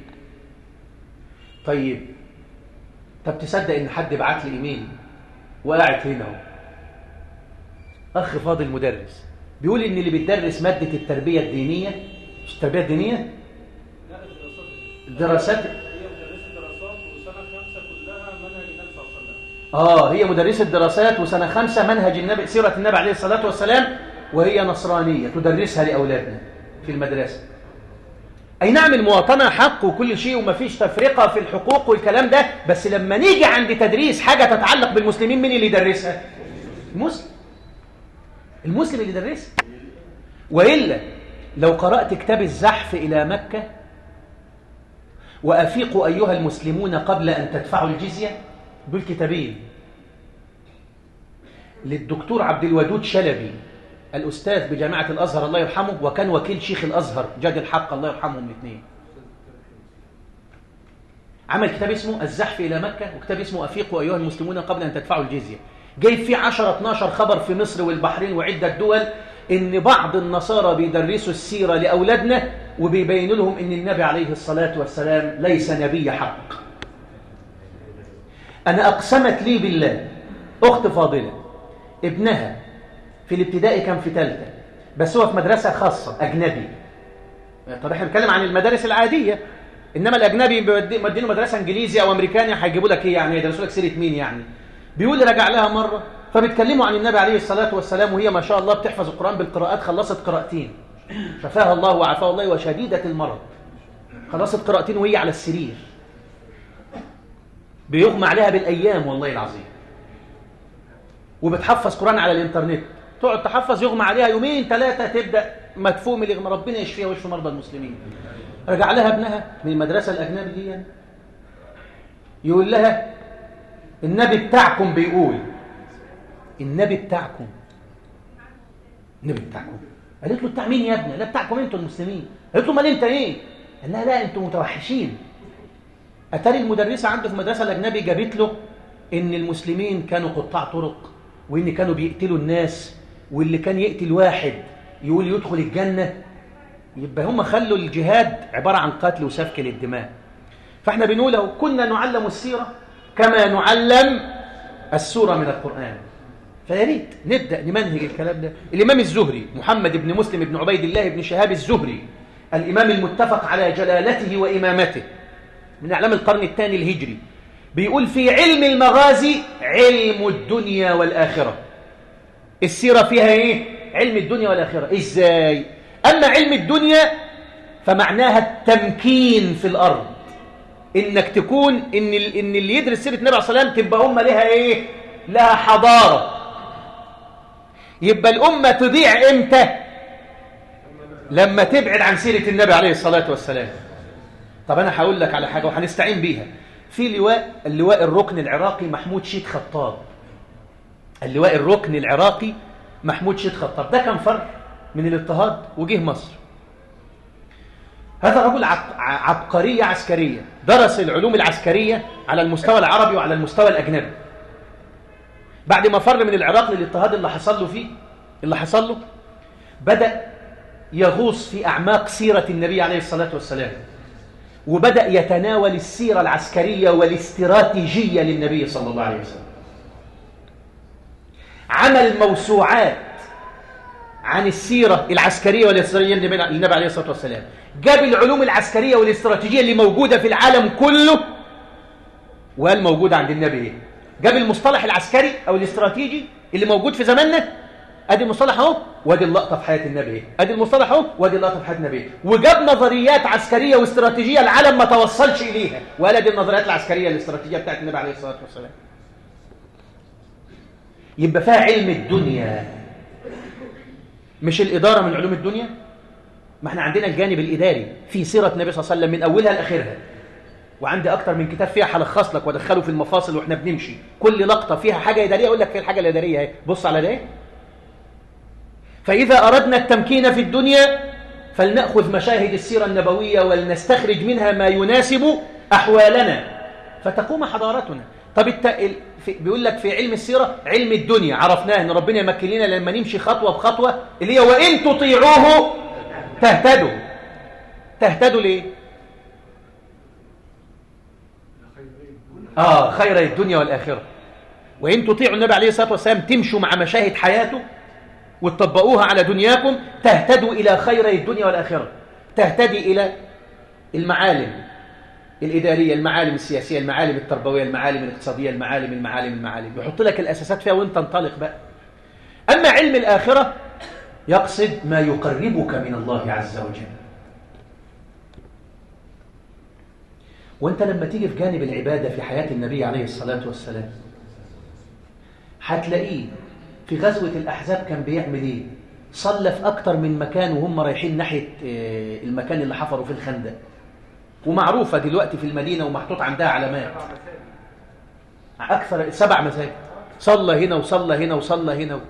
طيب طب تصدق ان حد بعت لي ايميل وقعت هنا اهو أخ فاضل مدرس بيقول إن اللي بتدرس مادة التربية الدينية مش التربية الدينية لا الدراسات هي مدرسة دراسات وسنة خمسة كلها منهج النبي صلى الله عليه وسلم آه هي مدرسة دراسات وسنة خمسة منهج النبي سيرة النبي عليه الصلاة والسلام وهي نصرانية تدرسها لأولادنا في المدرسة أي نعم المواطنة حق وكل شيء وما فيش تفرقة في الحقوق والكلام ده بس لما نيجي عند تدريس حاجة تتعلق بالمسلمين مين اللي يدرسها؟ المسلم المسلم اللي يدرسها وإلا لو قرأت كتاب الزحف إلى مكة وأفيقوا أيها المسلمون قبل أن تدفعوا الجزية دول كتابين للدكتور عبد الودود شلبي الأستاذ بجامعة الأزهر الله يرحمه وكان وكيل شيخ الأزهر جاد الحق الله يرحمهم الاثنين عمل كتاب اسمه الزحف إلى مكة وكتاب اسمه أفيقوا أيها المسلمون قبل أن تدفعوا الجزية جايب فيه 10 12 خبر في مصر والبحرين وعدة دول ان بعض النصارى بيدرسوا السيرة لأولادنا وبيبين لهم ان النبي عليه الصلاة والسلام ليس نبي حق أنا أقسمت لي بالله أخت فاضلة ابنها في الابتدائي كان في ثالثة بس هو في مدرسة خاصة أجنبي طب احنا بنتكلم عن المدارس العادية إنما الأجنبي بيودينه مدرسة إنجليزي أو أمريكاني هيجيبوا لك إيه يعني يدرسوا لك سيرة مين يعني بيقول لي رجع لها مرة فبيتكلموا عن النبي عليه الصلاة والسلام وهي ما شاء الله بتحفظ القرآن بالقراءات خلصت قراءتين شفاها الله وعافاها الله وشديدة المرض خلصت قراءتين وهي على السرير بيغمى عليها بالأيام والله العظيم وبتحفظ قرآن على الإنترنت تقعد تحفظ يغمى عليها يومين ثلاثة تبدأ مدفوم الإغمى ربنا يشفيها ويشفي مرضى المسلمين رجع لها ابنها من المدرسة الأجنبي دي يقول لها النبي بتاعكم بيقول النبي بتاعكم النبي بتاعكم قالت له بتاع مين يا ابني لا بتاعكم انتوا المسلمين قالت له امال انت ايه قال لها لا انتوا متوحشين اتاري المدرسه عنده في المدرسه الاجنبي جابت له ان المسلمين كانوا قطاع طرق وان كانوا بيقتلوا الناس واللي كان يقتل واحد يقول يدخل الجنه يبقى هم خلوا الجهاد عباره عن قتل وسفك للدماء فاحنا بنقول له كنا نعلم السيره كما نعلم السوره من القران فيا ريت نبدا نمنهج الكلام ده الامام الزهري محمد بن مسلم بن عبيد الله بن شهاب الزهري الامام المتفق على جلالته وامامته من أعلام القرن الثاني الهجري بيقول في علم المغازي علم الدنيا والآخرة السيرة فيها إيه؟ علم الدنيا والآخرة إزاي؟ أما علم الدنيا فمعناها التمكين في الأرض إنك تكون إن, إن اللي يدرس سيرة النبي عليه الصلاة والسلام تبقى أمة لها إيه؟ لها حضارة يبقى الأمة تضيع إمتى؟ لما تبعد عن سيرة النبي عليه الصلاة والسلام طب أنا هقول لك على حاجة وهنستعين بيها في لواء اللواء الركن العراقي محمود شيد خطاب اللواء الركن العراقي محمود شيد خطاب ده كان فرد من الاضطهاد وجه مصر هذا رجل عبقرية عسكرية درس العلوم العسكرية على المستوى العربي وعلى المستوى الأجنبي بعد ما فر من العراق للاضطهاد اللي حصل له فيه اللي حصل له بدأ يغوص في أعماق سيرة النبي عليه الصلاة والسلام وبدأ يتناول السيرة العسكرية والاستراتيجية للنبي صلى الله عليه وسلم عمل موسوعات عن السيرة العسكرية والاستراتيجية للنبي عليه الصلاة والسلام جاب العلوم العسكرية والاستراتيجية اللي موجودة في العالم كله وقال موجودة عند النبي ايه جاب المصطلح العسكري أو الاستراتيجي اللي موجود في زماننا ادي المصطلح اهو وادي اللقطه في حياه النبي ادي المصطلح اهو وادي اللقطه في حياه النبي وجاب نظريات عسكريه واستراتيجيه العالم ما توصلش اليها وقال ادي النظريات العسكريه الاستراتيجيه بتاعت النبي عليه الصلاه والسلام يبقى فيها علم الدنيا مش الاداره من علوم الدنيا ما احنا عندنا الجانب الاداري في سيره النبي صلى الله عليه وسلم من اولها لاخرها وعندي اكتر من كتاب فيها هلخص لك وادخله في المفاصل واحنا بنمشي كل لقطه فيها حاجه اداريه اقول لك في الحاجه الاداريه اهي بص على ده فإذا أردنا التمكين في الدنيا فلنأخذ مشاهد السيرة النبوية ولنستخرج منها ما يناسب أحوالنا فتقوم حضارتنا طب الت... في... بيقول لك في علم السيرة علم الدنيا عرفناه ان ربنا يمكن لنا لما نمشي خطوة بخطوة اللي هي وإن تطيعوه تهتدوا تهتدوا ليه آه خير الدنيا والآخرة وإن تطيعوا النبي عليه الصلاة والسلام تمشوا مع مشاهد حياته وتطبقوها على دنياكم تهتدوا إلى خير الدنيا والآخرة تهتدي إلى المعالم الإدارية المعالم السياسية المعالم التربوية المعالم الاقتصادية المعالم المعالم المعالم يحط لك الأساسات فيها وانت انطلق بقى أما علم الآخرة يقصد ما يقربك من الله عز وجل وانت لما تيجي في جانب العبادة في حياة النبي عليه الصلاة والسلام هتلاقيه في غزوة الأحزاب كان بيعمل إيه؟ صلى في أكتر من مكان وهم رايحين ناحية المكان اللي حفروا في الخندق ومعروفة دلوقتي في المدينة ومحطوط عندها علامات أكثر سبع مساجد صلى هنا وصلى هنا وصلى هنا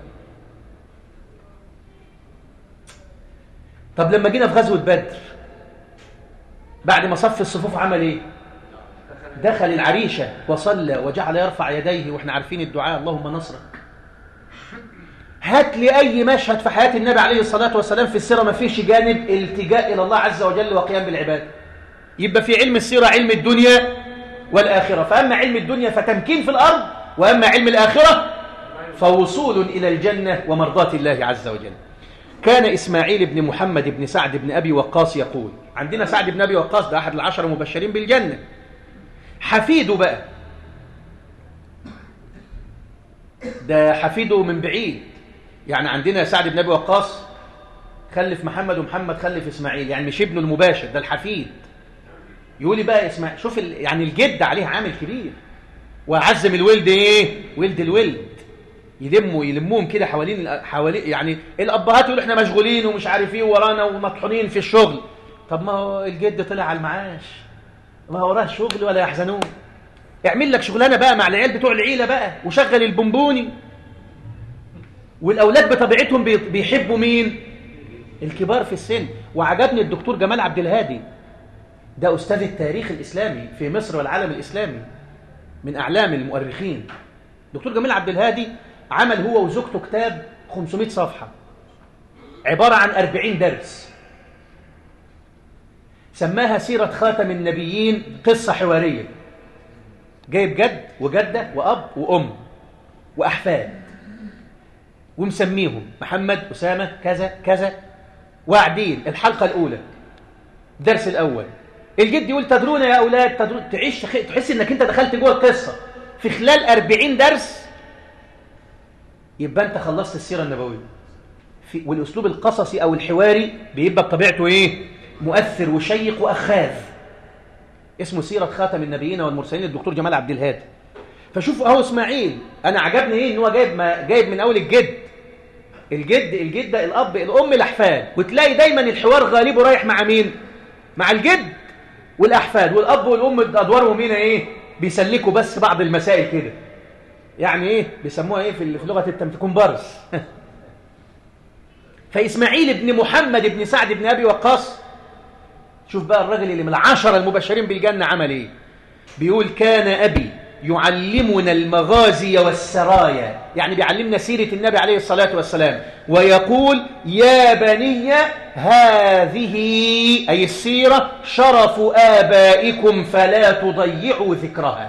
طب لما جينا في غزوة بدر بعد ما صف الصفوف عمل ايه دخل العريشة وصلى وجعل يرفع يديه واحنا عارفين الدعاء اللهم نصرك هات لي أي مشهد في حياة النبي عليه الصلاة والسلام في السيرة ما فيش جانب التجاء إلى الله عز وجل وقيام بالعبادة يبقى في علم السيرة علم الدنيا والآخرة فأما علم الدنيا فتمكين في الأرض وأما علم الآخرة فوصول إلى الجنة ومرضاة الله عز وجل كان إسماعيل بن محمد بن سعد بن أبي وقاص يقول عندنا سعد بن أبي وقاص ده أحد العشر المبشرين بالجنة حفيده بقى ده حفيده من بعيد يعني عندنا سعد بن أبي وقاص خلف محمد ومحمد خلف إسماعيل يعني مش ابنه المباشر ده الحفيد يقول لي بقى اسمع شوف ال... يعني الجد عليه عامل كبير وعزم الولد ايه ولد الولد يلموا يلموهم كده حوالين حوالين يعني الابهات يقولوا احنا مشغولين ومش عارف ايه ورانا ومطحونين في الشغل طب ما هو الجد طلع على المعاش ما هو وراه شغل ولا يحزنون اعمل لك شغلانه بقى مع العيال بتوع العيله بقى وشغل البونبوني والاولاد بطبيعتهم بيحبوا مين الكبار في السن وعجبني الدكتور جمال عبد الهادي ده أستاذ التاريخ الإسلامي في مصر والعالم الإسلامي من أعلام المؤرخين دكتور جميل عبد الهادي عمل هو وزوجته كتاب 500 صفحة عبارة عن 40 درس سماها سيرة خاتم النبيين قصة حوارية جايب جد وجدة وأب وأم وأحفاد ومسميهم محمد أسامة كذا كذا وقاعدين الحلقة الأولى الدرس الأول الجد يقول تدرون يا أولاد تدرون تعيش تحس إنك أنت دخلت جوه القصة في خلال أربعين درس يبقى أنت خلصت السيرة النبوية في والأسلوب القصصي أو الحواري بيبقى بطبيعته إيه مؤثر وشيق وأخاذ اسمه سيرة خاتم النبيين والمرسلين الدكتور جمال عبد الهادي فشوفوا اهو اسماعيل انا عجبني ايه ان هو جايب ما جايب من اول الجد الجد الجده الاب الام الاحفاد وتلاقي دايما الحوار غالبه رايح مع مين مع الجد والاحفاد والاب والام ادوارهم هنا ايه بيسلكوا بس بعض المسائل كده يعني ايه بيسموها ايه في في لغه التمثيل كومبارس فاسماعيل ابن محمد ابن سعد بن ابي وقاص شوف بقى الراجل اللي من العشره المبشرين بالجنه عمل ايه بيقول كان ابي يعلمنا المغازي والسرايا يعني بيعلمنا سيرة النبي عليه الصلاة والسلام ويقول يا بني هذه أي السيرة شرف آبائكم فلا تضيعوا ذكرها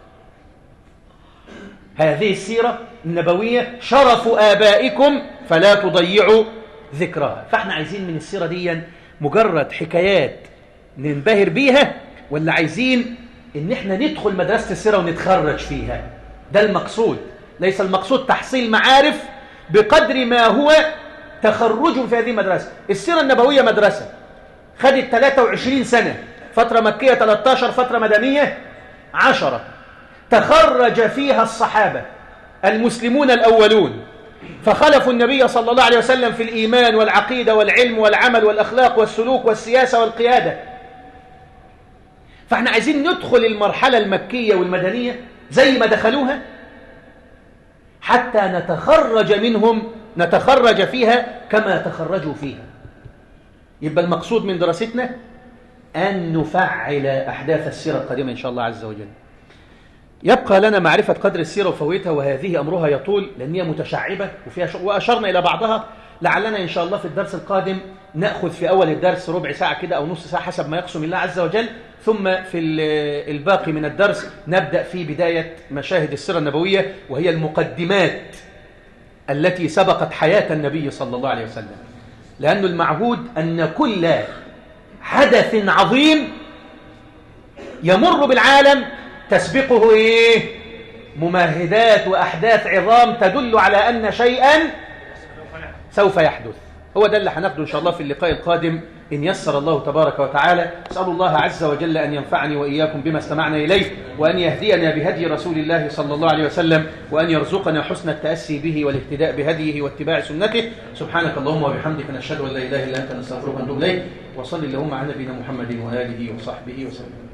هذه السيرة النبوية شرف آبائكم فلا تضيعوا ذكرها فاحنا عايزين من السيرة دي مجرد حكايات ننبهر بيها ولا عايزين ان احنا ندخل مدرسة السيرة ونتخرج فيها ده المقصود ليس المقصود تحصيل معارف بقدر ما هو تخرج في هذه المدرسة السيرة النبوية مدرسة خدت 23 سنة فترة مكية 13 فترة مدنية 10 تخرج فيها الصحابة المسلمون الأولون فخلفوا النبي صلى الله عليه وسلم في الإيمان والعقيدة والعلم والعمل والأخلاق والسلوك والسياسة والقيادة فاحنا عايزين ندخل المرحلة المكية والمدنية زي ما دخلوها حتى نتخرج منهم نتخرج فيها كما تخرجوا فيها يبقى المقصود من دراستنا أن نفعل أحداث السيرة القديمة إن شاء الله عز وجل يبقى لنا معرفة قدر السيرة وفويتها وهذه أمرها يطول لأن هي متشعبة وفيها شغل وأشرنا إلى بعضها لعلنا إن شاء الله في الدرس القادم نأخذ في أول الدرس ربع ساعة كده أو نص ساعة حسب ما يقسم الله عز وجل ثم في الباقي من الدرس نبدأ في بداية مشاهد السيرة النبوية وهي المقدمات التي سبقت حياة النبي صلى الله عليه وسلم لأن المعهود أن كل حدث عظيم يمر بالعالم تسبقه إيه؟ ممهدات وأحداث عظام تدل على أن شيئا سوف يحدث هو ده اللي هناخده إن شاء الله في اللقاء القادم إن يسر الله تبارك وتعالى أسأل الله عز وجل أن ينفعني وإياكم بما استمعنا إليه وأن يهدينا بهدي رسول الله صلى الله عليه وسلم وأن يرزقنا حسن التأسي به والاهتداء بهديه واتباع سنته سبحانك اللهم وبحمدك نشهد أن لا إله إلا أنت نستغفرك ونتوب إليك وصل اللهم على نبينا محمد وآله وصحبه وسلم